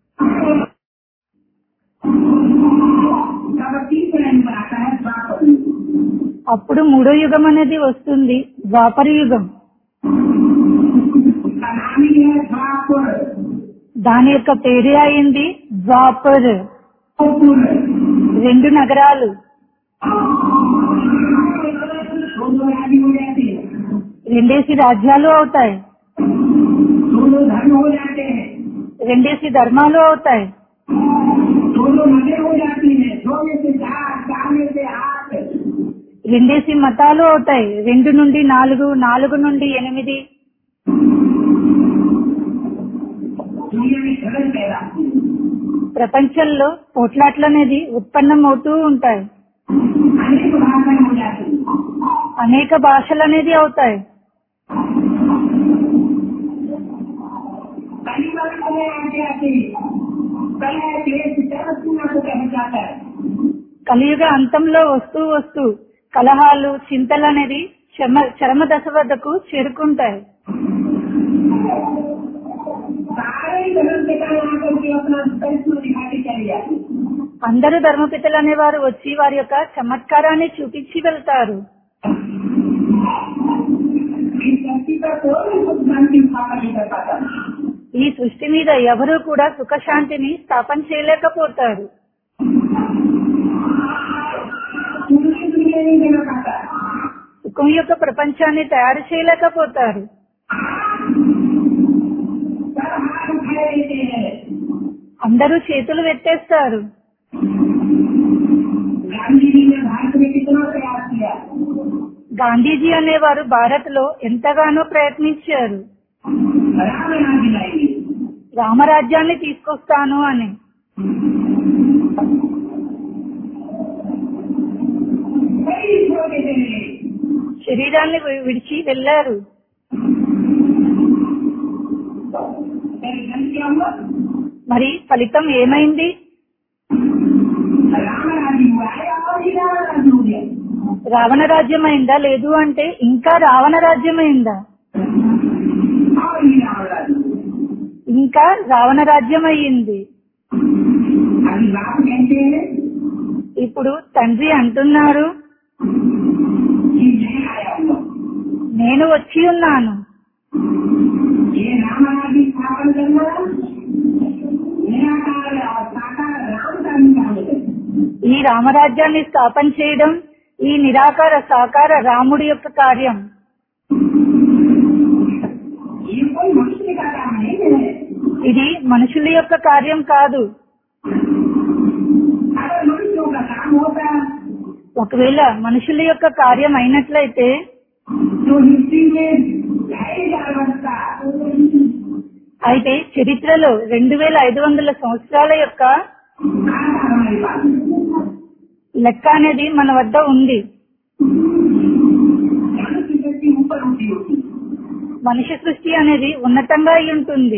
तब तीसरा युग आता है द्वापर युग। అప్పుడు మూడో యుగం అనేది వస్తుంది ద్వాపర యుగం उसका नाम ही है द्वापर దాని యొక్క పేరే అయింది ద్వాపర్ द्वापर। రెండు నగరాలు दोनों राज्य हो जाते हैं రెండేసి రాజ్యాలు అవుతాయి दोनों धर्म हो जाते हैं రెండేసి ధర్మాలు అవుతాయి दोनों मजे हो जाती हैं दो में से चार चार में से आठ రెండేసి మతాలు అవుతాయి రెండు నుండి నాలుగు నాలుగు నుండి ఎనిమిది दुनिया में झगड़ पैदा होती है। ప్రపంచంలో పోట్లాట్లు అనేది ఉత్పన్నం అవుతూ ఉంటాయి अनेक भाषाएं हो जाती हैं। అనేక భాషలు అనేది అవుతాయి परिवार में आते आते कलह क्लेश चरम सीमा को पहुंच जाता है కలియుగ అంతంలో వస్తూ వస్తూ కలహాలు చింతలు అనేది చర్మ చరమ దశ వద్దకు చేరుకుంటాయి सारे ही धर्म पिता यहाँ करके अपना करिश्मा दिखा के चले जाते हैं। అందరు ధర్మపితలు అనేవారు వచ్చి వారి యొక్క చమత్కారాన్ని చూపించి వెళ్తారు इस धरती पर कोई सुख शांति स्थापना नहीं कर पाता ఈ సృష్టి మీద ఎవరూ కూడా సుఖశాంతిని స్థాపన చేయలేకపోతారు पूरी दुनिया नहीं देना पाता సుఖం యొక్క ప్రపంచాన్ని తయారు చేయలేకపోతారు सब हाथ उठाए लेते हैं అందరూ చేతులు పెట్టేస్తారు गांधी जी ने भारत में कितना प्रयास किया గాంధీజీ అనేవారు భారత్ లో ఎంతగానో ప్రయత్నించారు राम राज्य लाएंगे రామరాజ్యాన్ని తీసుకొస్తాను అని कई छोटे चले శరీరాన్ని వి- విడిచి వెళ్లారు कई जन क्या हुआ మరి ఫలితం ఏమైంది राम राज्य हुआ है और ही राम राज्य हो गया రావణ రాజ్యం అయిందా లేదు అంటే ఇంకా రావణ రాజ్యం అయిందా और ही राम राज्य हो गया ఇంకా రావణ రాజ్యం అయ్యింది अभी बाप कहते हैं ఇప్పుడు తండ్రి అంటున్నారు कि मैं आया हुआ నేను వచ్చి ఉన్నాను ये राम राज्य स्थापन करना निराकार और साकार राम का भी काम है ఈ రామరాజ్యాన్ని స్థాపన చేయడం ఈ నిరాకార సాకార రాముడి యొక్క కార్యం ये कोई मनुष्य का काम नहीं है ఇది మనుషుల యొక్క కార్యం కాదు अगर मनुष्यों का काम होता ఒకవేళ మనుషుల యొక్క కార్యం అయినట్లయితే तो हिस्ट्री में ढाई हजार वर्ष का అయితే చరిత్రలో రెండు వేల ఐదు వందల సంవత్సరాల యొక్క खाता हमारे पास లెక్క అనేది మన వద్ద ఉంది मनुष्य शक्ति ऊपर उठी होती మనిషి సృష్టి అనేది ఉన్నతంగా అయి ఉంటుంది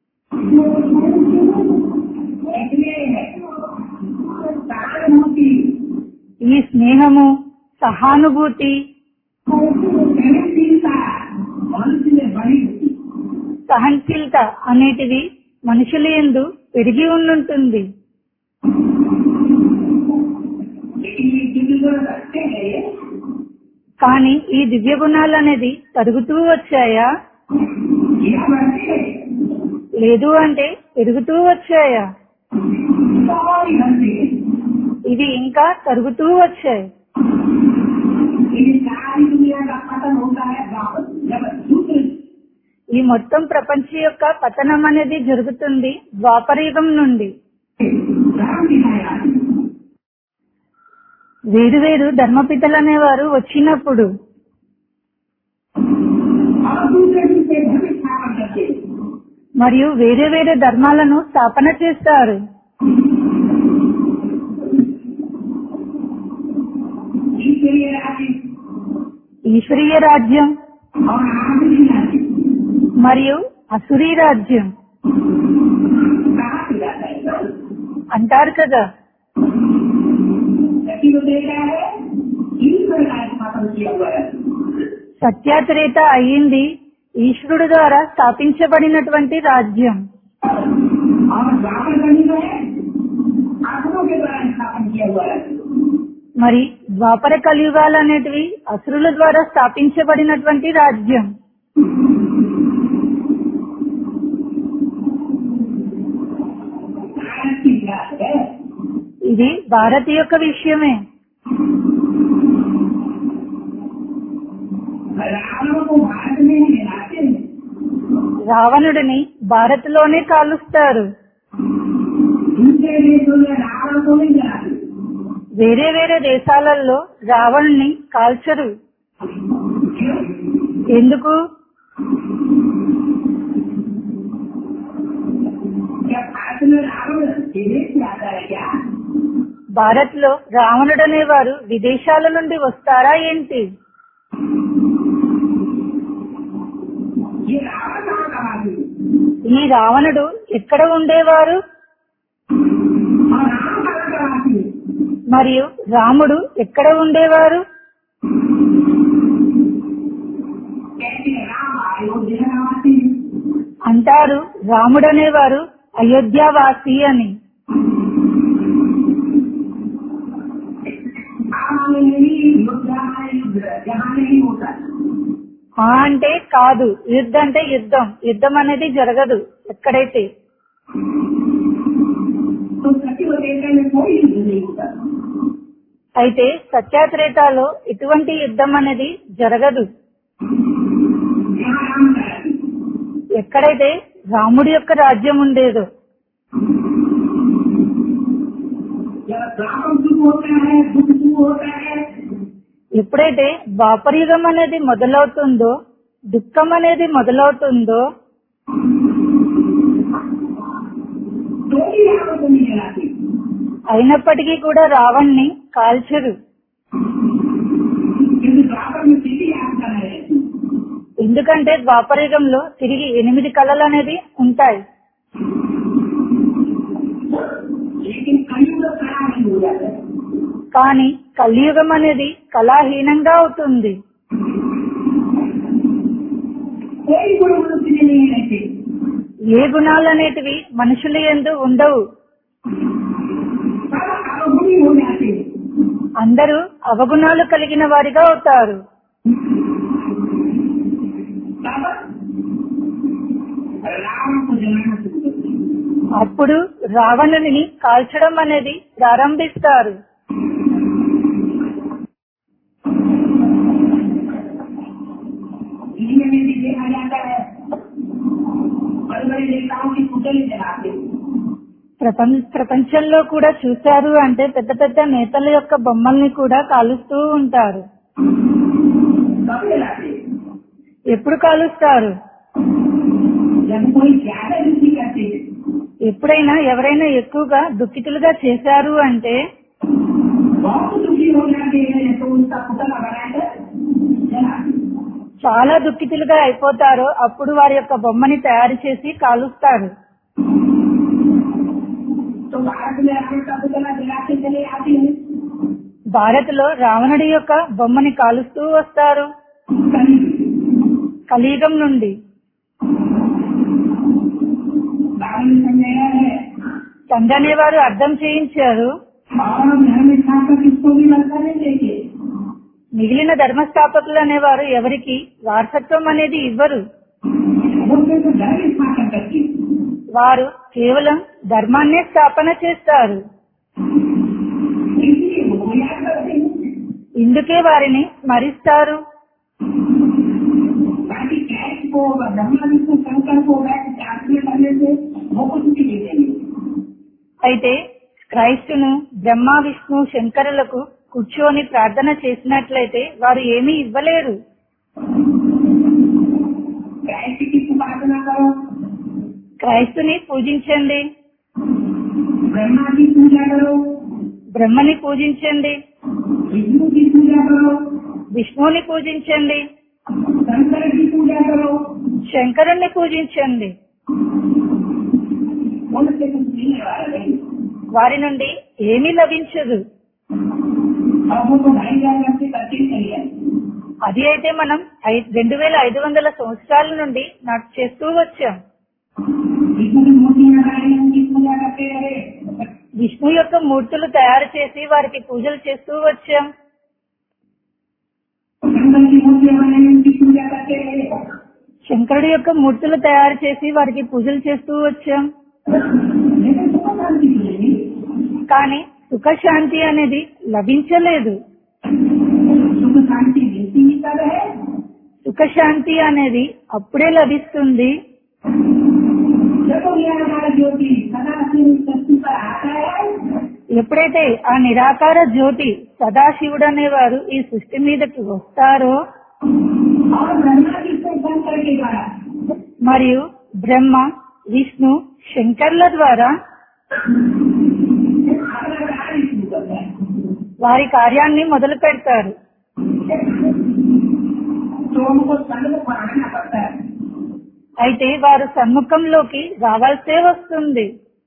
इसलिए सहानुभूति ఈ స్నేహము సహానుభూతి सहनशीलता मनुष्य में बड़ी होती సహనశీలత అనేటివి మనుషుల యందు పెరిగి ఉండుంటుంది लेकिन ये दिव्य गुण रखते हैं కానీ ఈ దివ్య గుణాలు అనేది తరుగుతూ వచ్చాయా यह बढ़ते हैं లేదు అంటే పెరుగుతూ వచ్చాయా और ही बढ़ते हैं ఇవి ఇంకా తరుగుతూ వచ్చాయి ये सारी दुनिया का पतन होता है वापस जब दूसरे ఈ మొత్తం ప్రపంచం యొక్క పతనం అనేది జరుగుతుంది ద్వాపరయుగం నుండి धर्म दिखाया వేరు వేరు ధర్మపితలు అనేవారు వచ్చినప్పుడు और दूसरे दूसरे धर्म स्थापन करते हैं మరియు వేరే వేరే ధర్మాలను స్థాపన చేస్తారు इसलिए राज्य ఈశ్వరీయ రాజ్యం और आखिरी राज्य మరియు అసురీ రాజ్యం कहा से जाता है అంటారు కదా सची को देखा है ईश्वर का स्थापन किया हुआ है సత్యాతిరేత అయ్యింది ఈశ్వరుడు ద్వారా స్థాపించబడినటువంటి రాజ్యం और द्वापर गणी में आत्मों के द्वारा स्थापन किया हुआ है మరి ద్వాపర కలియుగాలు అనేటివి అసురుల ద్వారా స్థాపించబడినటువంటి రాజ్యం भारत की बात है ఇది భారత్ యొక్క విషయమే रावण को भारत में ही मिलाते हैं రావణుడిని భారత్ లోనే కాలుస్తారు दूसरे देशों में रावण को नहीं जलाते వేరే వేరే దేశాలలో రావణుని కాల్చరు क्यों ఎందుకు क्या भारत में रावण विदेश से आता है क्या భారత్ లో రావణుడు అనేవారు విదేశాల నుండి వస్తారా ఏంటి ये रावण कहाँ का वासी है? ఈ రావణుడు ఎక్కడ ఉండేవారు और राम कहाँ का वासी है? మరియు రాముడు ఎక్కడ ఉండేవారు कहते हैं राम अयोध्या का वासी है। అంటారు రాముడు అనేవారు అయోధ్యావాసి అని राम में नहीं योद्धा में युद्ध जहाँ नहीं होता ఆ అంటే కాదు యుద్ధ అంటే యుద్ధం యుద్ధం అనేది జరగదు ఎక్కడైతే तो सत्य देता में कोई युद्ध नहीं होता అయితే సత్యాత్రేతాలో ఇటువంటి యుద్ధం అనేది జరగదు यहाँ राम का राज्य ఎక్కడైతే రాముడి యొక్క రాజ్యం ఉండేదో जब द्वापर शुरू होता है दुख शुरू होता है ఎప్పుడైతే ద్వాపరయుగం అనేది మొదలవుతుందో దుఃఖం అనేది మొదలవుతుందో तो भी रावण को नहीं जलाते అయినప్పటికీ కూడా రావణ్ణి కాల్చరు क्योंकि द्वापर में फिर भी आपका है ఎందుకంటే ద్వాపరయుగంలో తిరిగి ఎనిమిది కళలు అనేది ఉంటాయి लेकिन कलयुग खड़ा नहीं हो जाता है కానీ కలియుగం అనేది కళాహీనంగా అవుతుంది कोई गुण मनुष्य में नहीं रहते ఏ గుణాలు అనేటివి మనుషుల ఎందు ఉండవు सब अवगुणी हो जाते हैं అందరూ అవగుణాలు కలిగిన వారిగా అవుతారు तब रावण को जलाना शुरू करते हैं అప్పుడు రావణుని కాల్చడం అనేది ప్రారంభిస్తారు दुनिया में भी देखा जाता है बड़े बड़े नेताओं की पुतले जलाते हैं ప్రపంచ ప్రపంచంలో కూడా చూశారు అంటే పెద్ద పెద్ద నేతల యొక్క బొమ్మల్ని కూడా కాలుస్తూ ఉంటారు कब जलाते हैं ఎప్పుడు కాలుస్తారు जब कोई ज्यादा दुखी करते हैं ఎప్పుడైనా ఎవరైనా ఎక్కువగా దుఃఖితులుగా చేశారు అంటే बहुत दुखी हो जाते हैं तो उनका पुतला बनाकर जलाते हैं చాలా దుఃఖితులుగా అయిపోతారో అప్పుడు వారి యొక్క బొమ్మని తయారు చేసి కాలుస్తారు तो भारत में रावण का पुतला जलाते चले आते हैं భారత్ లో రావణుడి యొక్క బొమ్మని కాలుస్తూ వస్తారు कभी కలియుగం నుండి बाबा ने समझाया है తండ్రి అనేవారు అర్థం చేయించారు और धर्म स्थापक इसको भी लगता नहीं देखे మిగిలిన ధర్మస్థాపకులు అనేవారు ఎవరికి వారసత్వం అనేది ఇవ్వరు वो तो धर्म स्थापन करती వారు కేవలం ధర్మాన్నే స్థాపన చేస్తారు इसलिए वो याद करते हैं ఇందుకే వారిని స్మరిస్తారు बाकी कैश को ब्रह्मा विष्णु शंकर को बैठ प्रार्थना करने से वो कुछ भी नहीं देंगे అయితే క్రైస్తును బ్రహ్మ విష్ణు శంకరులకు కూర్చొని ప్రార్థన చేసినట్లయితే వారు ఏమీ ఇవ్వలేరు कैश की उपासना करो క్రైస్తుని పూజించండి ब्रह्मा की पूजा करो బ్రహ్మని పూజించండి विष्णु की पूजा करो విష్ణువుని పూజించండి शंकर की पूजा करो శంకరుణ్ణి పూజించండి उनसे कुछ मिलने वाला नहीं వారి నుండి ఏమీ లభించదు और वो तो ढाई हजार वर्ष से करते ही चले आए అది అయితే మనం ఐ- రెండు వేల ఐదు వందల సంవత్సరాల నుండి నాకు చేస్తూ వచ్చాం विष्णु की मूर्ति लगाए उनकी पूजा करते रहे విష్ణు యొక్క మూర్తులు తయారు చేసి వారికి పూజలు చేస్తూ వచ్చాం शंकर की मूर्ति बनाई उनकी पूजा करते रहे శంకరుడి యొక్క మూర్తులు తయారు చేసి వారికి పూజలు చేస్తూ వచ్చాం लेकिन सुख शांति मिलेगी కానీ సుఖశాంతి అనేది లభించలేదు सुख शांति मिलती ही तब है సుఖశాంతి అనేది అప్పుడే లభిస్తుంది जब वो निराकार ज्योति सदा शिव शक्ति पर आता है ఎప్పుడైతే ఆ నిరాకార జ్యోతి సదాశివుడు అనేవారు ఈ సృష్టి మీదకి వస్తారో और ब्रह्मा विष्णु शंकर के द्वारा మరియు బ్రహ్మ విష్ణు శంకర్ల ద్వారా अपना कार्य शुरू करता है వారి కార్యాన్ని మొదలు పెడతారు तो उनको सन्मुख पर आना पड़ता है అయితే వారు సన్ముఖంలోకి రావాల్సే వస్తుంది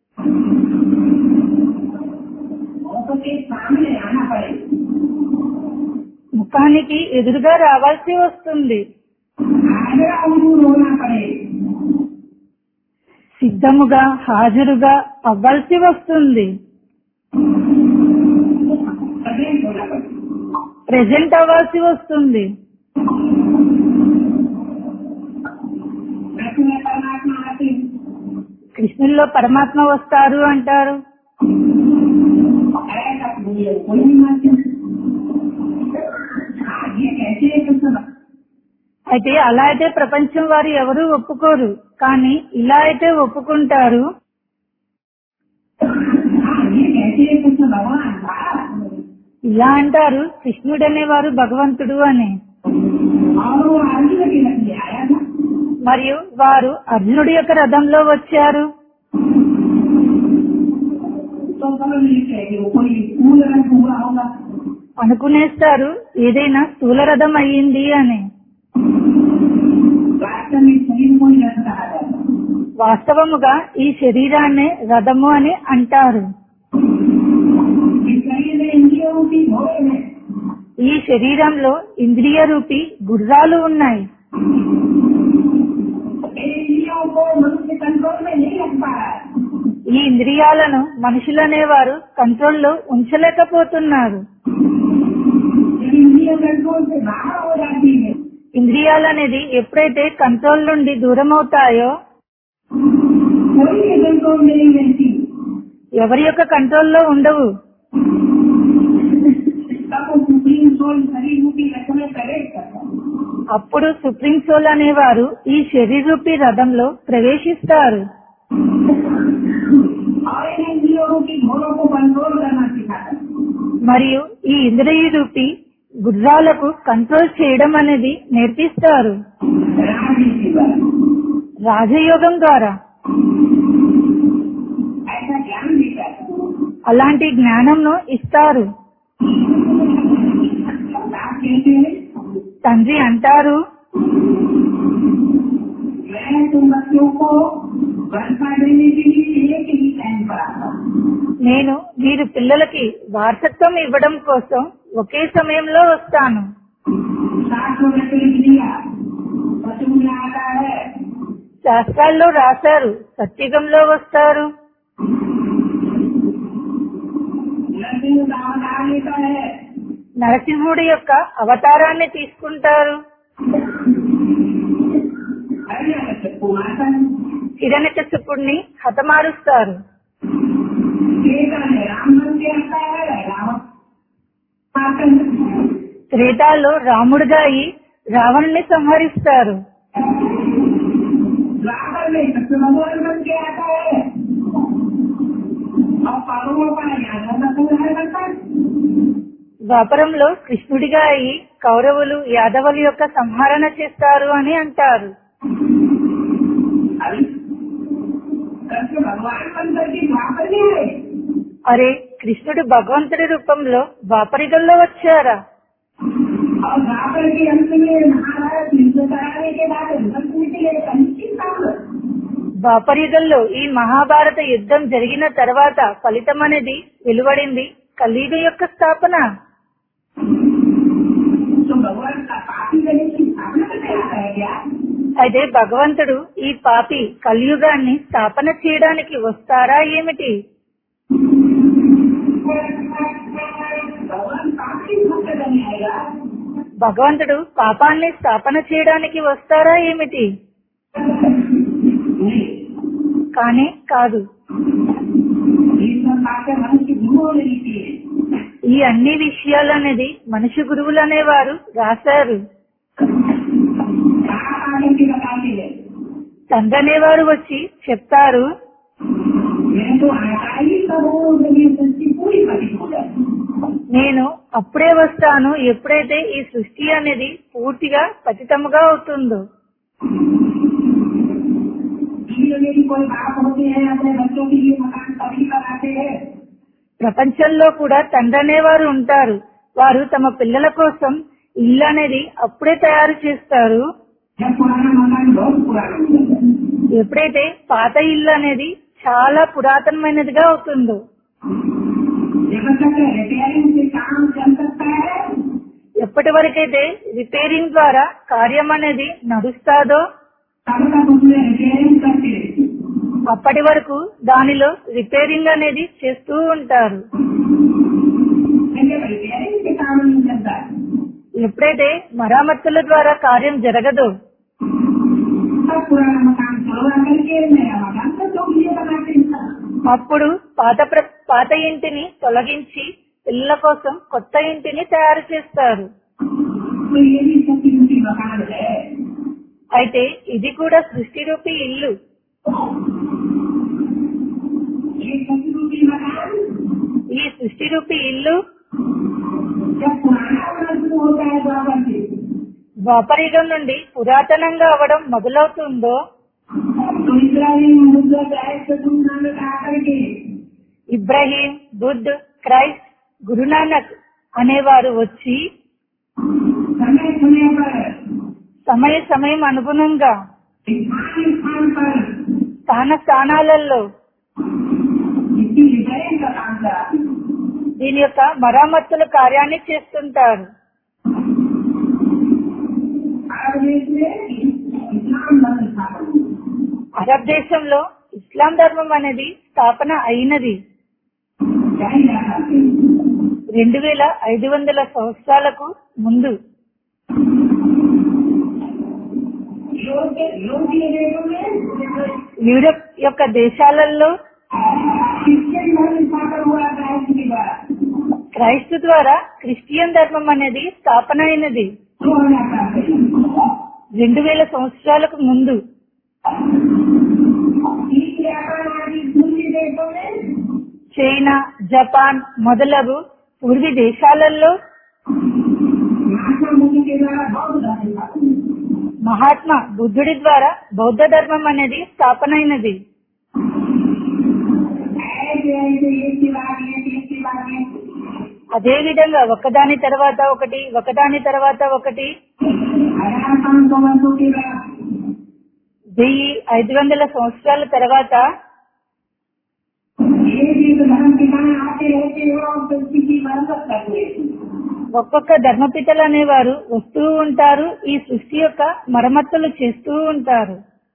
मुख के सामने आना पड़े ముఖానికి ఎదురుగా రావాల్సి వస్తుంది आगरा उनको रोना पड़े సిద్ధముగా హాజరుగా అవ్వాల్సి వస్తుంది प्रेजेंट होना पड़े ప్రెజెంట్ అవ్వాల్సి వస్తుంది ప్రశ్నల్లో పరమాత్మ వస్తారు అంటారు ऐसा दुनिया में कोई नहीं मानते हाँ ये कैसे है कृष्ण भक्त? అయితే అలా అయితే ప్రపంచం వారు ఎవరూ ఒప్పుకోరు కానీ ఇలా అయితే ఒప్పుకుంటారు हाँ ये कैसे है कृष्ण भगवान का ఇలా అంటారు కృష్ణుడు అనేవారు భగవంతుడు అని और वो अर्जुन के रथ में आया था మరియు వారు అర్జునుడి యొక్క రథంలో వచ్చారు तो समझ लीजिए कि वो कोई पूर्ण रथ हुआ होगा అనుకునేస్తారు ఏదైనా స్థూల రథం అయ్యింది అని वास्तव में शरीर को ही रथ कहा जाता है వాస్తవముగా ఈ శరీరాన్ని రథము అని అంటారు इस शरीर में इंद्रियों की घोड़े है ఈ శరీరంలో ఇంద్రియ రూపీ గుర్రాలు ఉన్నాయి इन इंद्रियों को मनुष्य कंट्रोल में नहीं रख पा रहा है ఈ ఇంద్రియాలను మనుషులనేవారు కంట్రోల్లో ఉంచలేకపోతున్నారు जब इंद्रियों कंट्रोल से बाहर हो जाती है ఇంద్రియాలనేది ఎప్పుడైతే కంట్రోల్ నుండి దూరం అవుతాయో कोई भी कंट्रोल में नहीं रहती ఎవరి యొక్క కంట్రోల్లో ఉండవు तब वो सुप्रीम सोल शरीर रूपी रथ में प्रवेश करता है అప్పుడు సుప్రీం సోల్ అనేవారు ఈ శరీరూపీ రథంలో ప్రవేశిస్తారు और इन इंद्रियों की घोड़ों को कंट्रोल करना सिखाता है మరియు ఈ ఇంద్రియ రూపీ గుర్రాలకు కంట్రోల్ చేయడం అనేది నేర్పిస్తారు राजनीति द्वारा రాజయోగం ద్వారా ऐसा ज्ञान देता है అలాంటి జ్ఞానంను ఇస్తారు आप कहते हैं తండ్రి అంటారు मैं तुम बच्चों को वर्षा देने के लिए एक ही टाइम पर आता हूँ నేను మీరు పిల్లలకి వారసత్వం ఇవ్వడం కోసం ఒకే సమయంలో వస్తాను शास्त्रों में तो लिख दिया बच्चों में आता है శాస్త్రాల్లో రాశారు సత్యుగంలో వస్తారు नरसिंह का अवतार लेता है నరసింహుడి యొక్క అవతారాన్ని తీసుకుంటారు अरे चप्पू माता है హిరణ్యకశిపుణ్ణి హతమారుస్తారు केतन है राम बन के आता है रावण माता है త్రేతాలో రాముడుగా అయి రావణుని సంహరిస్తారు द्वापर में कृष्ण भगवान बन के आता है और पालों का यादव का संग्रह करता है ద్వాపరంలో కృష్ణుడిగా అయి కౌరవులు యాదవుల యొక్క సంహరణ చేస్తారు అని అంటారు अभी कृष्ण भगवान बन करके द्वापर में आए అరే కృష్ణుడు భగవంతుడి రూపంలో ద్వాపరిగల్లో వచ్చారా और द्वापर के अंत में महाभारत युद्ध कराने के बाद अंत निकले अंतिम काम ద్వాపరయుగంలో ఈ మహాభారత యుద్ధం జరిగిన తర్వాత ఫలితం అనేది వెలువడింది కలియుగ యొక్క స్థాపన तो भगवान का पापी गणेश की स्थापना करने आता है क्या అయితే భగవంతుడు ఈ పాపి కలియుగాన్ని స్థాపన చేయడానికి వస్తారా ఏమిటి भगवान पापी मुक्त करने आएगा భగవంతుడు పాపాన్ని స్థాపన చేయడానికి వస్తారా ఏమిటి नहीं కానీ కాదు ये सब बातें मनुष्य गुरुओं ने लिखी है ఈ అన్ని విషయాలు అనేది మనిషి గురువులు అనేవారు రాశారు आप आगे के बताते हैं తండ్రి అనేవారు వచ్చి చెప్తారు मैं तो आता ही कब हो जब ये सृष्टि पूरी पतित हो जाए నేను అప్పుడే వస్తాను ఎప్పుడైతే ఈ సృష్టి అనేది పూర్తిగా పతితముగా అవుతుందో धीरे धीरे कोई बाप होते हैं अपने बच्चों के लिए मकान तभी बनाते हैं ప్రపంచంలో కూడా తండ్రి అనేవారు ఉంటారు వారు తమ పిల్లల కోసం ఇల్లు అనేది అప్పుడే తయారు చేస్తారు जब पुराना मकान बहुत पुराना हो जाता है ఎప్పుడైతే పాత ఇల్లు అనేది చాలా పురాతనమైనదిగా అవుతుందో जब तक रिपेयरिंग से काम चल सकता है ఎప్పటి వరకైతే రిపేరింగ్ ద్వారా కార్యం అనేది నడుస్తాదో तब तक उसमें रिपेयरिंग करते रहते हैं। అప్పటి వరకు దానిలో రిపేరింగ్ అనేది చేస్తూ ఉంటారు लेकिन जब रिपेयरिंग से काम नहीं चलता है ఎప్పుడైతే మరామత్తుల ద్వారా కార్యం జరగదో तब पुराना मकान तोड़वा करके नया मकान तो बच्चों के लिए बनाते हैं అప్పుడు పాత ప్ర- పాత ఇంటిని తొలగించి పిల్లల కోసం కొత్త ఇంటిని తయారు చేస్తారు तो ये भी सच्ची रूपी मकान है అయితే ఇది కూడా సృష్టి రూపీ ఇల్లు ये सच्ची रूपी मकान ఈ సృష్టి రూపీ ఇల్లు जब पुराना होना शुरू होता है द्वापर से ద్వాపరయుగం నుండి పురాతనంగా అవడం మొదలవుతుందో तो इब्राहिम मुद्दा क्राइस्ट नानक आकर के ఇబ్రహీం బుద్ధ్ క్రైస్ట్ గురునానక్ అనేవారు వచ్చి समय समय पर సమయ సమయం అనుగుణంగా स्थान स्थान पर స్థాన స్థానాలలో इसकी रिपेयरिंग का काम करा దీని యొక్క మరామత్తుల కార్యాన్ని చేస్తుంటారు अरब देश में इस्लाम धर्म स्थापन हुआ। అరబ్ దేశంలో ఇస్లాం ధర్మం అనేది స్థాపన అయినది ढाई लाख साल पहले। రెండు వేల ఐదు వందల సంవత్సరాలకు ముందు यूरोप के यूरोपीय देशों में యూరప్ యొక్క దేశాలలో क्रिश्चियन धर्म स्थापन हुआ क्राइस्ट के द्वारा క్రైస్తు ద్వారా క్రిస్టియన్ ధర్మం అనేది స్థాపన అయినది दो हजार साल पहले రెండు వేల సంవత్సరాలకు ముందు चीन जापान आदि पूर्वी देशों में చైనా జపాన్ మొదలగు పూర్వీ దేశాలలో महात्मा बुद्ध के द्वारा बौद्ध धर्म स्थापन हुआ। మహాత్మా బుద్ధుడి ద్వారా బౌద్ధ ధర్మం అనేది స్థాపన అయినది ऐसे ऐसे एक के बाद एक एक के बाद एक అదే విధంగా ఒకదాని తర్వాత ఒకటి ఒకదాని తర్వాత ఒకటి हजार पाँच सौ वर्षों के बाद వెయ్యి ఐదు వందల సంవత్సరాల తర్వాత एक एक धर्म पिताएं आते रहते हैं और व्यक्ति की मरम्मत करते हैं ఒక్కొక్క ధర్మపితలు అనేవారు వస్తూ ఉంటారు ఈ సృష్టి యొక్క మరమ్మతులు చేస్తూ ఉంటారు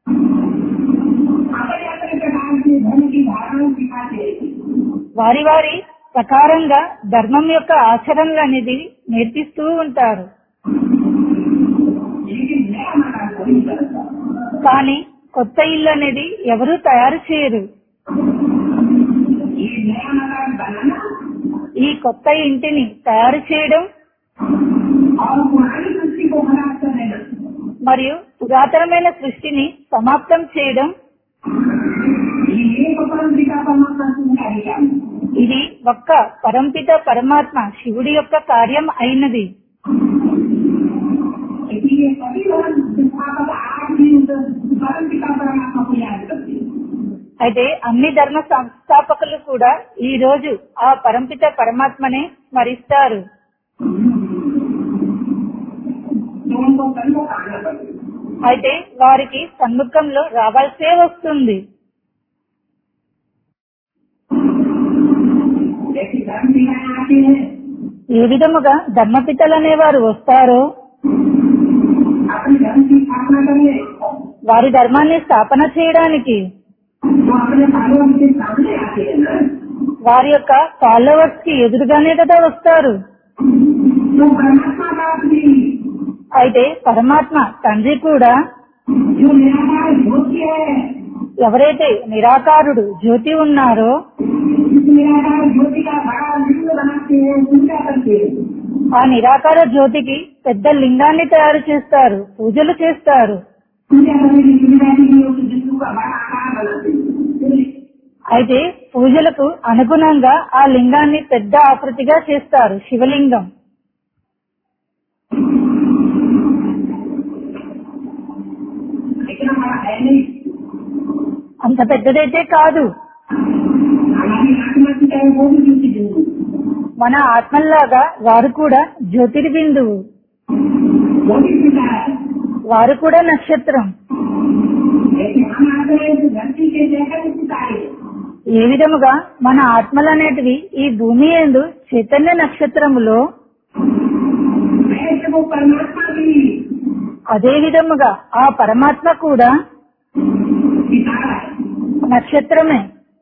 अपने अपने प्रकार से धर्म की धारणा सिखाते हैं వారి వారి ప్రకారంగా ధర్మం యొక్క ఆచరణలు అనేది నేర్పిస్తూ ఉంటారు लेकिन नया मकान कोई नहीं करता కానీ కొత్త ఇల్లు అనేది ఎవరూ తయారు చేయరు ये नया मकान बनाना ఈ కొత్త ఇంటిని తయారు చేయడం और पुरानी सृष्टि को खराब कर देना మరియు పురాతనమైన సృష్టిని సమాప్తం చేయడం ये एक परंपरिका परमात्मा से कार्य है ఇది ఒక్క పరంపిత పరమాత్మ శివుడి యొక్క కార్యం అయినది इसलिए सभी धर्म संस्थापक आज भी उस परंपरिका परमात्मा को याद करते हैं అయితే అన్ని ధర్మ సంస్థాపకులు కూడా ఈ రోజు ఆ పరంపిత పరమాత్మనే స్మరిస్తారు तो उनको सन्मुख आना पड़ेगा అయితే వారికి సన్ముఖంలో రావాల్సే వస్తుంది जैसे धर्म दिखाए आते हैं ఏ విధముగా ధర్మపితలు అనేవారు వస్తారో अपने धर्म की स्थापना करने వారి ధర్మాన్ని స్థాపన చేయడానికి तो अपने फॉलोअर के सामने आते हैं ना వారి యొక్క ఫాలోవర్స్ కి ఎదురుగానే కదా వస్తారు तो परमात्मा का भी అయితే పరమాత్మ తండ్రి కూడా जो निराकार ज्योति है ఎవరైతే నిరాకారుడు జ్యోతి ఉన్నారో इस निराकार ज्योति का बड़ा लिंग बनाते हैं पूजा करते हैं ఆ నిరాకార జ్యోతికి పెద్ద లింగాన్ని తయారు చేస్తారు పూజలు చేస్తారు पूजा करने की सुविधा के लिए उस लिंग का बड़ा आकार बनाते हैं అయితే పూజలకు అనుగుణంగా ఆ లింగాన్ని పెద్ద ఆకృతిగా చేస్తారు శివలింగం इतना बड़ा है नहीं అంత పెద్దదైతే కాదు हमारी आत्मा की चाहे वो भी ज्योति बिंदु మన ఆత్మల్లాగా వారు కూడా జ్యోతిర్బిందువు वो भी पिता है వారు కూడా నక్షత్రం जैसे हम आते हैं तो धरती के जगह सितारे ఏ విధముగా మన ఆత్మలనేటివి ఈ భూమి ఎందు చైతన్య నక్షత్రములో वैसे वो परमात्मा भी అదే విధముగా ఆ పరమాత్మ కూడా सितारा है నక్షత్రమే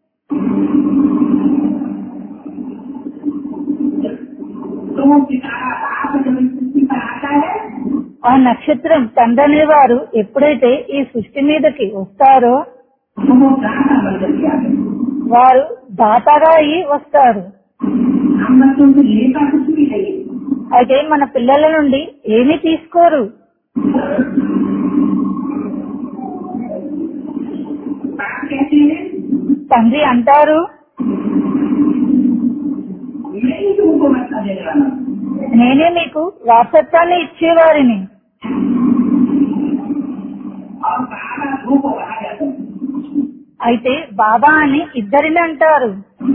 तो वो सितारा बाप जब इस सृष्टि पर आता है ఆ నక్షత్రం తండ్రి అనేవారు ఎప్పుడైతే ఈ సృష్టి మీదకి వస్తారో तो वो दाता बनकर के आते हैं। వారు దాతగా అయి వస్తారు हम बच्चों से लेता कुछ भी नहीं అయితే మన పిల్లల నుండి ఏమీ తీసుకోరు बाप कहते हैं తండ్రి అంటారు मैं ही तुमको बच्चा देने वाला हूँ। నేనే మీకు వారసత్వాన్ని ఇచ్చేవారిని और बाबा दो को कहा जाता है అయితే బాబా అని ఇద్దరిని అంటారు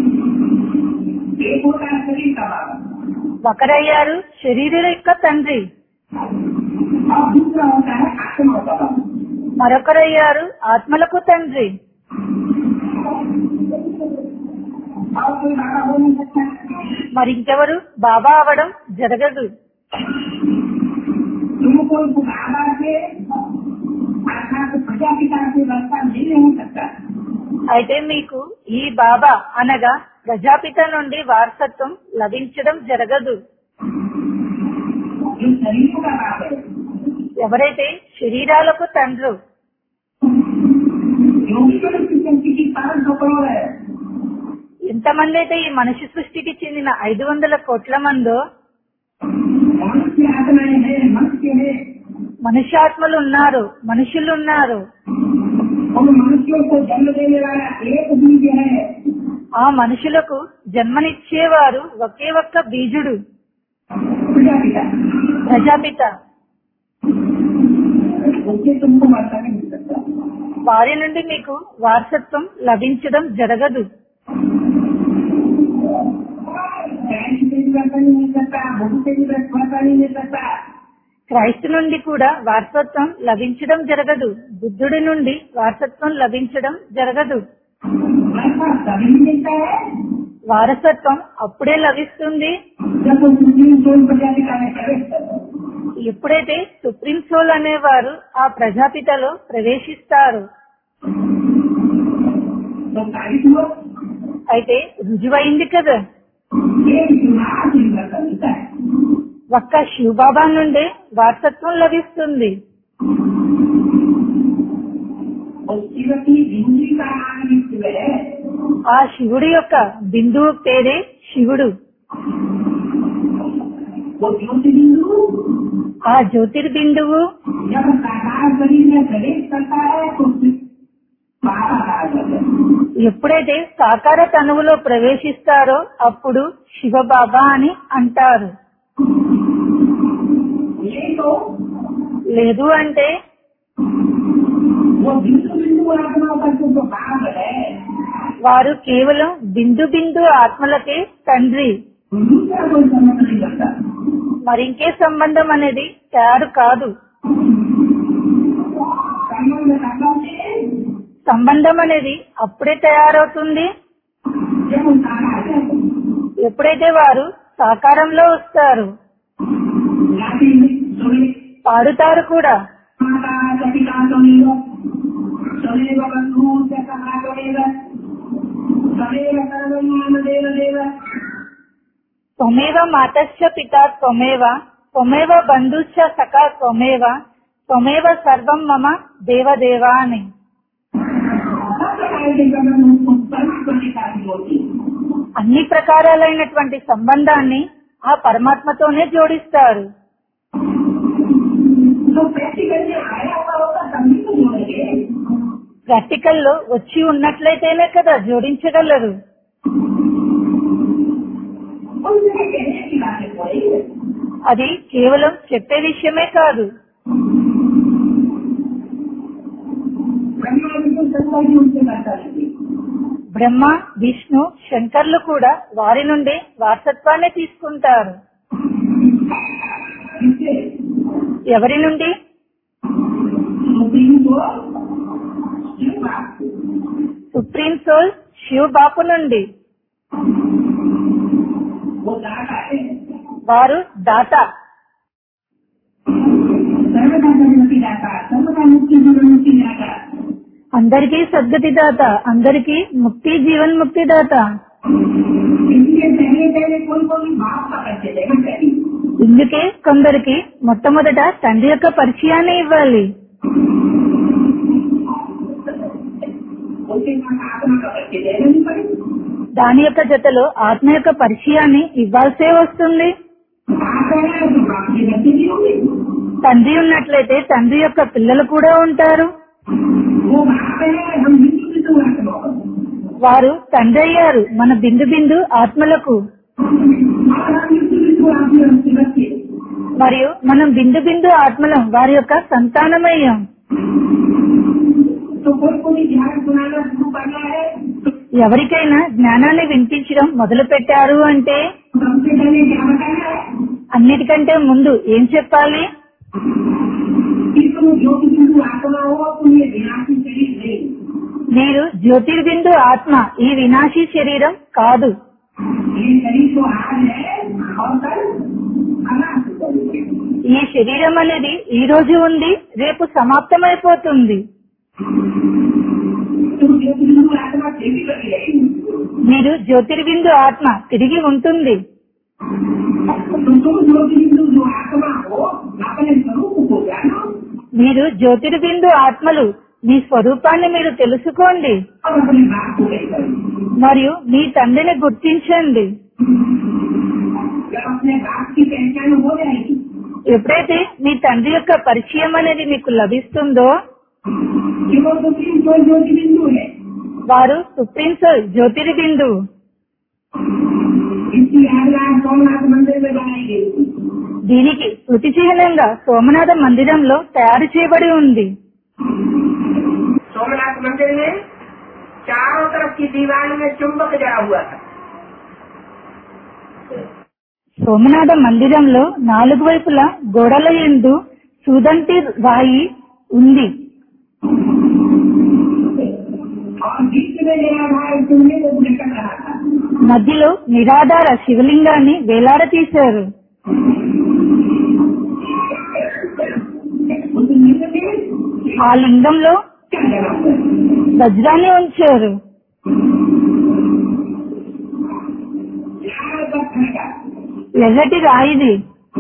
एक होता है शरीर का बाबा ఒకరయ్యారు శరీరుల యొక్క తండ్రి और दूसरा होता है आत्मा का बाबा మరొకరయ్యారు ఆత్మలకు తండ్రి और कोई बाबा हो नहीं सकता మరింకెవరు బాబా అవడం జరగదు तुमको उस बाबा से अर्थात प्रजापिता से रास्ता मिल नहीं सकता అయితే మీకు ఈ బాబా అనగా ప్రజాపిత నుండి వారసత్వం లభించడం జరగదు जो शरीर का बाप है ఎవరైతే శరీరాలకు తండ్రు योगी को किसी की पालन सौ करोड़ है ఎంతమంది అయితే ఈ మనిషి సృష్టికి చెందిన ఐదు వందల కోట్ల మందో मनुष्य आत्माएं हैं मनुष्य है మనుష్యాత్మలు ఉన్నారు మనుషులు ఉన్నారు उन मनुष्यों को जन्म देने वाला एक बीज है ఆ మనుషులకు జన్మనిచ్చేవారు ఒకే ఒక్క బీజుడు प्रजापिता ప్రజాపిత उससे तुमको वार्ता नहीं मिल सकता వారి నుండి మీకు వారసత్వం లభించడం జరగదు पैंट से भी वार्ता नहीं मिल सकता बुद्ध से भी वार्ता नहीं मिल सकता క్రైస్తు నుండి కూడా వారసత్వం లభించడం జరగదు బుద్ధుడి నుండి వారసత్వం లభించడం జరగదు वार्ता तभी मिलता है వారసత్వం అప్పుడే లభిస్తుంది जब वो सुप्रीम सोल प्रजापिता में प्रवेश करता है ఎప్పుడైతే సుప్రీం సోల్ అనేవారు ఆ ప్రజాపితలో ప్రవేశిస్తారు तो साबित हुआ అయితే రుజువైంది కదా एक चुनाव निर्भर मिलता है ఒక్క శివబాబా నుండే వారసత్వం లభిస్తుంది और शिव की जिंदगी का नाम भी शिव है ఆ శివుడి యొక్క బిందువు పేరే శివుడు वो ज्योतिबिंदु ఆ జ్యోతిర్బిందువు जब साकार शरीर में प्रवेश करता है तो फिर बाबा कहा जाता है ఎప్పుడైతే సాకార తనువులో ప్రవేశిస్తారో అప్పుడు శివబాబా అని అంటారు ये तो లేదు అంటే वो बिंदु बिंदु आत्मा का जो जो भाव है వారు కేవలం బిందు బిందు ఆత్మలకే తండ్రి दूसरा कोई संबंध नहीं करता మరింకే సంబంధం అనేది తయారు కాదు संबंध करना है సంబంధం అనేది అప్పుడే తయారవుతుంది जब हम साकार है ఎప్పుడైతే వారు సాకారంలో వస్తారు गाते सुने పాడుతారు కూడా माता पिता त्वमेव त्वमेव बन्धु च सखा त्वमेव त्वमेव सर्वं मम देव देव త్వమేవ మాతశ్చ పిత త్వమేవ త్వమేవ బంధుశ్చ సఖా త్వమేవ త్వమేవ సర్వం మమ దేవదేవ అని सब प्रकार के संबंध उसको परमात्मा के साथ ही होती है అన్ని ప్రకారాలైనటువంటి సంబంధాన్ని ఆ పరమాత్మతోనే జోడిస్తారు तो प्रैक्टिकल में आया हुआ होगा तभी तो जोड़ेंगे ప్రాక్టికల్లో వచ్చి ఉన్నట్లయితేనే కదా జోడించగలరు उनसे कहने की बात है कोई అది కేవలం చెప్పే విషయమే కాదు ब्रह्मा विष्णु शंकर जी उनसे करता रहती బ్రహ్మ విష్ణు శంకర్లు కూడా వారి నుండి వారసత్వాన్ని తీసుకుంటారు जिससे ఎవరి నుండి सुप्रीम को शिव बाप సుప్రీం సోల్ శివ్ బాపు నుండి वो दाता है వారు దాత सर्वदा जन्मति दाता सर्वदा मुक्ति जीवन मुक्ति दाता అందరికీ సద్గతి దాత అందరికీ ముక్తి జీవన్ ముక్తి దాత इसलिए पहले पहले कोई कोई बाप का करते थे ना पहले ఇందుకే కొందరికి మొట్టమొదట తండ్రి యొక్క పరిచయాన్ని ఇవ్వాలి उसके साथ आत्मा का बच्चे देना नहीं पड़ेगा దాని యొక్క జతలో ఆత్మ యొక్క పరిచయాన్ని ఇవ్వాల్సే వస్తుంది बाप है तो बाप के बच्चे भी होंगे తండ్రి ఉన్నట్లయితే తండ్రి యొక్క పిల్లలు కూడా ఉంటారు वो बाप है हम हिंदू की तो आत्मा हो। వారు తండ్రి అయ్యారు మన బిందు బిందు ఆత్మలకు और हम हिंदू की तो आत्मा उसके बच्चे మరియు మనం బిందు బిందు ఆత్మలం వారి యొక్క సంతానమయ్యాం तो कोई कोई ध्यान सुनाना शुरू करना है तो ఎవరికైనా జ్ఞానాన్ని వినిపించడం మొదలు పెట్టారు అంటే सबसे पहले क्या बताना है అన్నిటికంటే ముందు ఏం చెప్పాలి कि तुम जो भी हिंदू आत्मा हो तुम ये विनाशी शरीर नहीं మీరు జ్యోతిర్బిందు ఆత్మ ఈ వినాశీ శరీరం కాదు ये शरीर तो आज है और कल अनाथ हो जाएगा। ఈ శరీరం అనేది ఈ రోజు ఉంది రేపు సమాప్తమైపోతుంది तुम जो भी हिंदू आत्मा फिर भी बनी रहेगी మీరు జ్యోతిర్బిందు ఆత్మ తిరిగి ఉంటుంది तो तुम जो भी हिंदू जो आत्मा हो अपने स्वरूप को जानो మీరు జ్యోతిర్బిందు ఆత్మలు మీ స్వరూపాన్ని మీరు తెలుసుకోండి और अपने बाप को नहीं करो మరియు మీ తండ్రిని గుర్తించండి जब अपने बाप की पहचान हो जाएगी ఎప్పుడైతే మీ తండ్రి యొక్క పరిచయం అనేది మీకు లభిస్తుందో कि वो सुप्रीम कोर्ट जो भी बिंदु है వారు సుప్రీం సోల్ జ్యోతిర్బిందు इसकी यादगार सोमनाथ मंदिर में बनाई गई थी దీనికి శృతి చిహ్నంగా సోమనాథ మందిరంలో తయారు చేయబడి ఉంది सोमनाथ मंदिर में चारों तरफ की दीवार में चुंबक जड़ा हुआ था సోమనాథ మందిరంలో నాలుగు వైపులా గోడల ఎందు సుదంటి రాయి ఉంది और बीच में निराधार चुनने को निकल रहा था మధ్యలో నిరాధార శివలింగాన్ని వేలాడతీశారు उस लिंग में ఆ లింగంలో क्या जगह हुआ వజ్రాన్ని ఉంచారు लाल पत्थर का ఎర్రటి రాయిది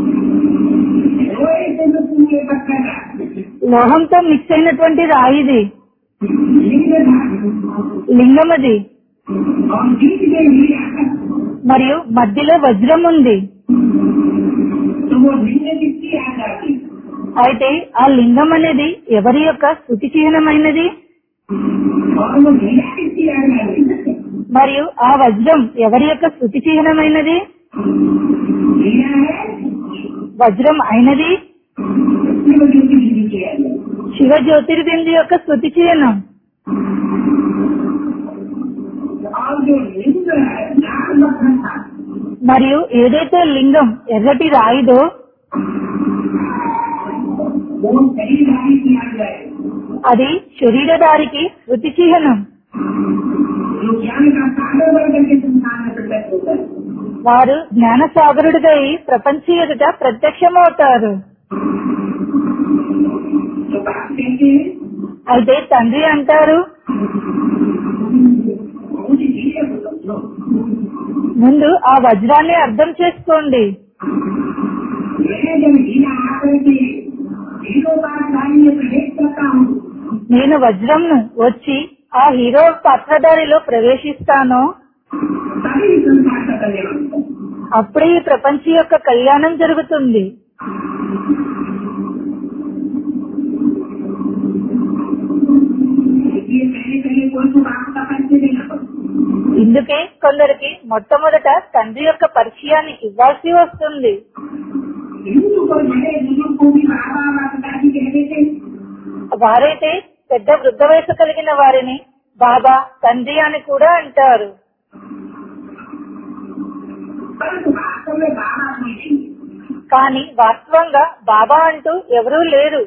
लोहे से मिश्र के पत्थर का లోహంతో మిక్స్ అయినటువంటి రాయిది लिंग था లింగమది और बीच में हीरा था మరియు మధ్యలో వజ్రం ఉంది तो वो लिंग किसकी याद आती అయితే ఆ లింగం అనేది ఎవరి యొక్క శృతి చిహ్నమైనది और वो हीरा किसकी याद आती మరియు ఆ వజ్రం ఎవరి యొక్క శృతి చిహ్నమైనది हीरा है వజ్రం అయినది शिव जी की विधि की याद है శివ జ్యోతిర్బిందు యొక్క శృతి చిహ్నం और जो लिंग है लाल पत्थर था మరియు ఏదైతే లింగం ఎర్రటి రాయిదో वो शरीरधारी की याद है అది శరీరధారికి శృతి చిహ్నం जो ज्ञान का सागर बन करके संसार में प्रकट होता है వారు జ్ఞాన సాగరుడిగా అయి ప్రపంచ ఎదుట ప్రత్యక్షమవుతారు तो बात कहते हैं అయితే తండ్రి అంటారు मुझे हीरे को समझो ముందు ఆ వజ్రాన్ని అర్థం చేసుకోండి मैं जब हीरा आकर के हीरो का स्थान में प्रवेश करता हूँ నేను వజ్రంను వచ్చి ఆ హీరో పాత్రధారిలో ప్రవేశిస్తానో तभी संसार का कल्याण होता है అప్పుడే ఈ ప్రపంచ యొక్క కళ్యాణం జరుగుతుంది इसलिए पहले पहले कोई को बाप का परिचय देना पड़ता ఇందుకే కొందరికి మొట్టమొదట తండ్రి యొక్క పరిచయాన్ని ఇవ్వాల్సి వస్తుంది हिंदू को बड़े बुजुर्ग को भी बाबा माता जी कहते थे వారైతే పెద్ద వృద్ధ వయసు కలిగిన వారిని బాబా తండ్రి అని కూడా అంటారు परंतु वास्तव में बाबा कोई नहीं కానీ వాస్తవంగా బాబా అంటూ ఎవరూ లేరు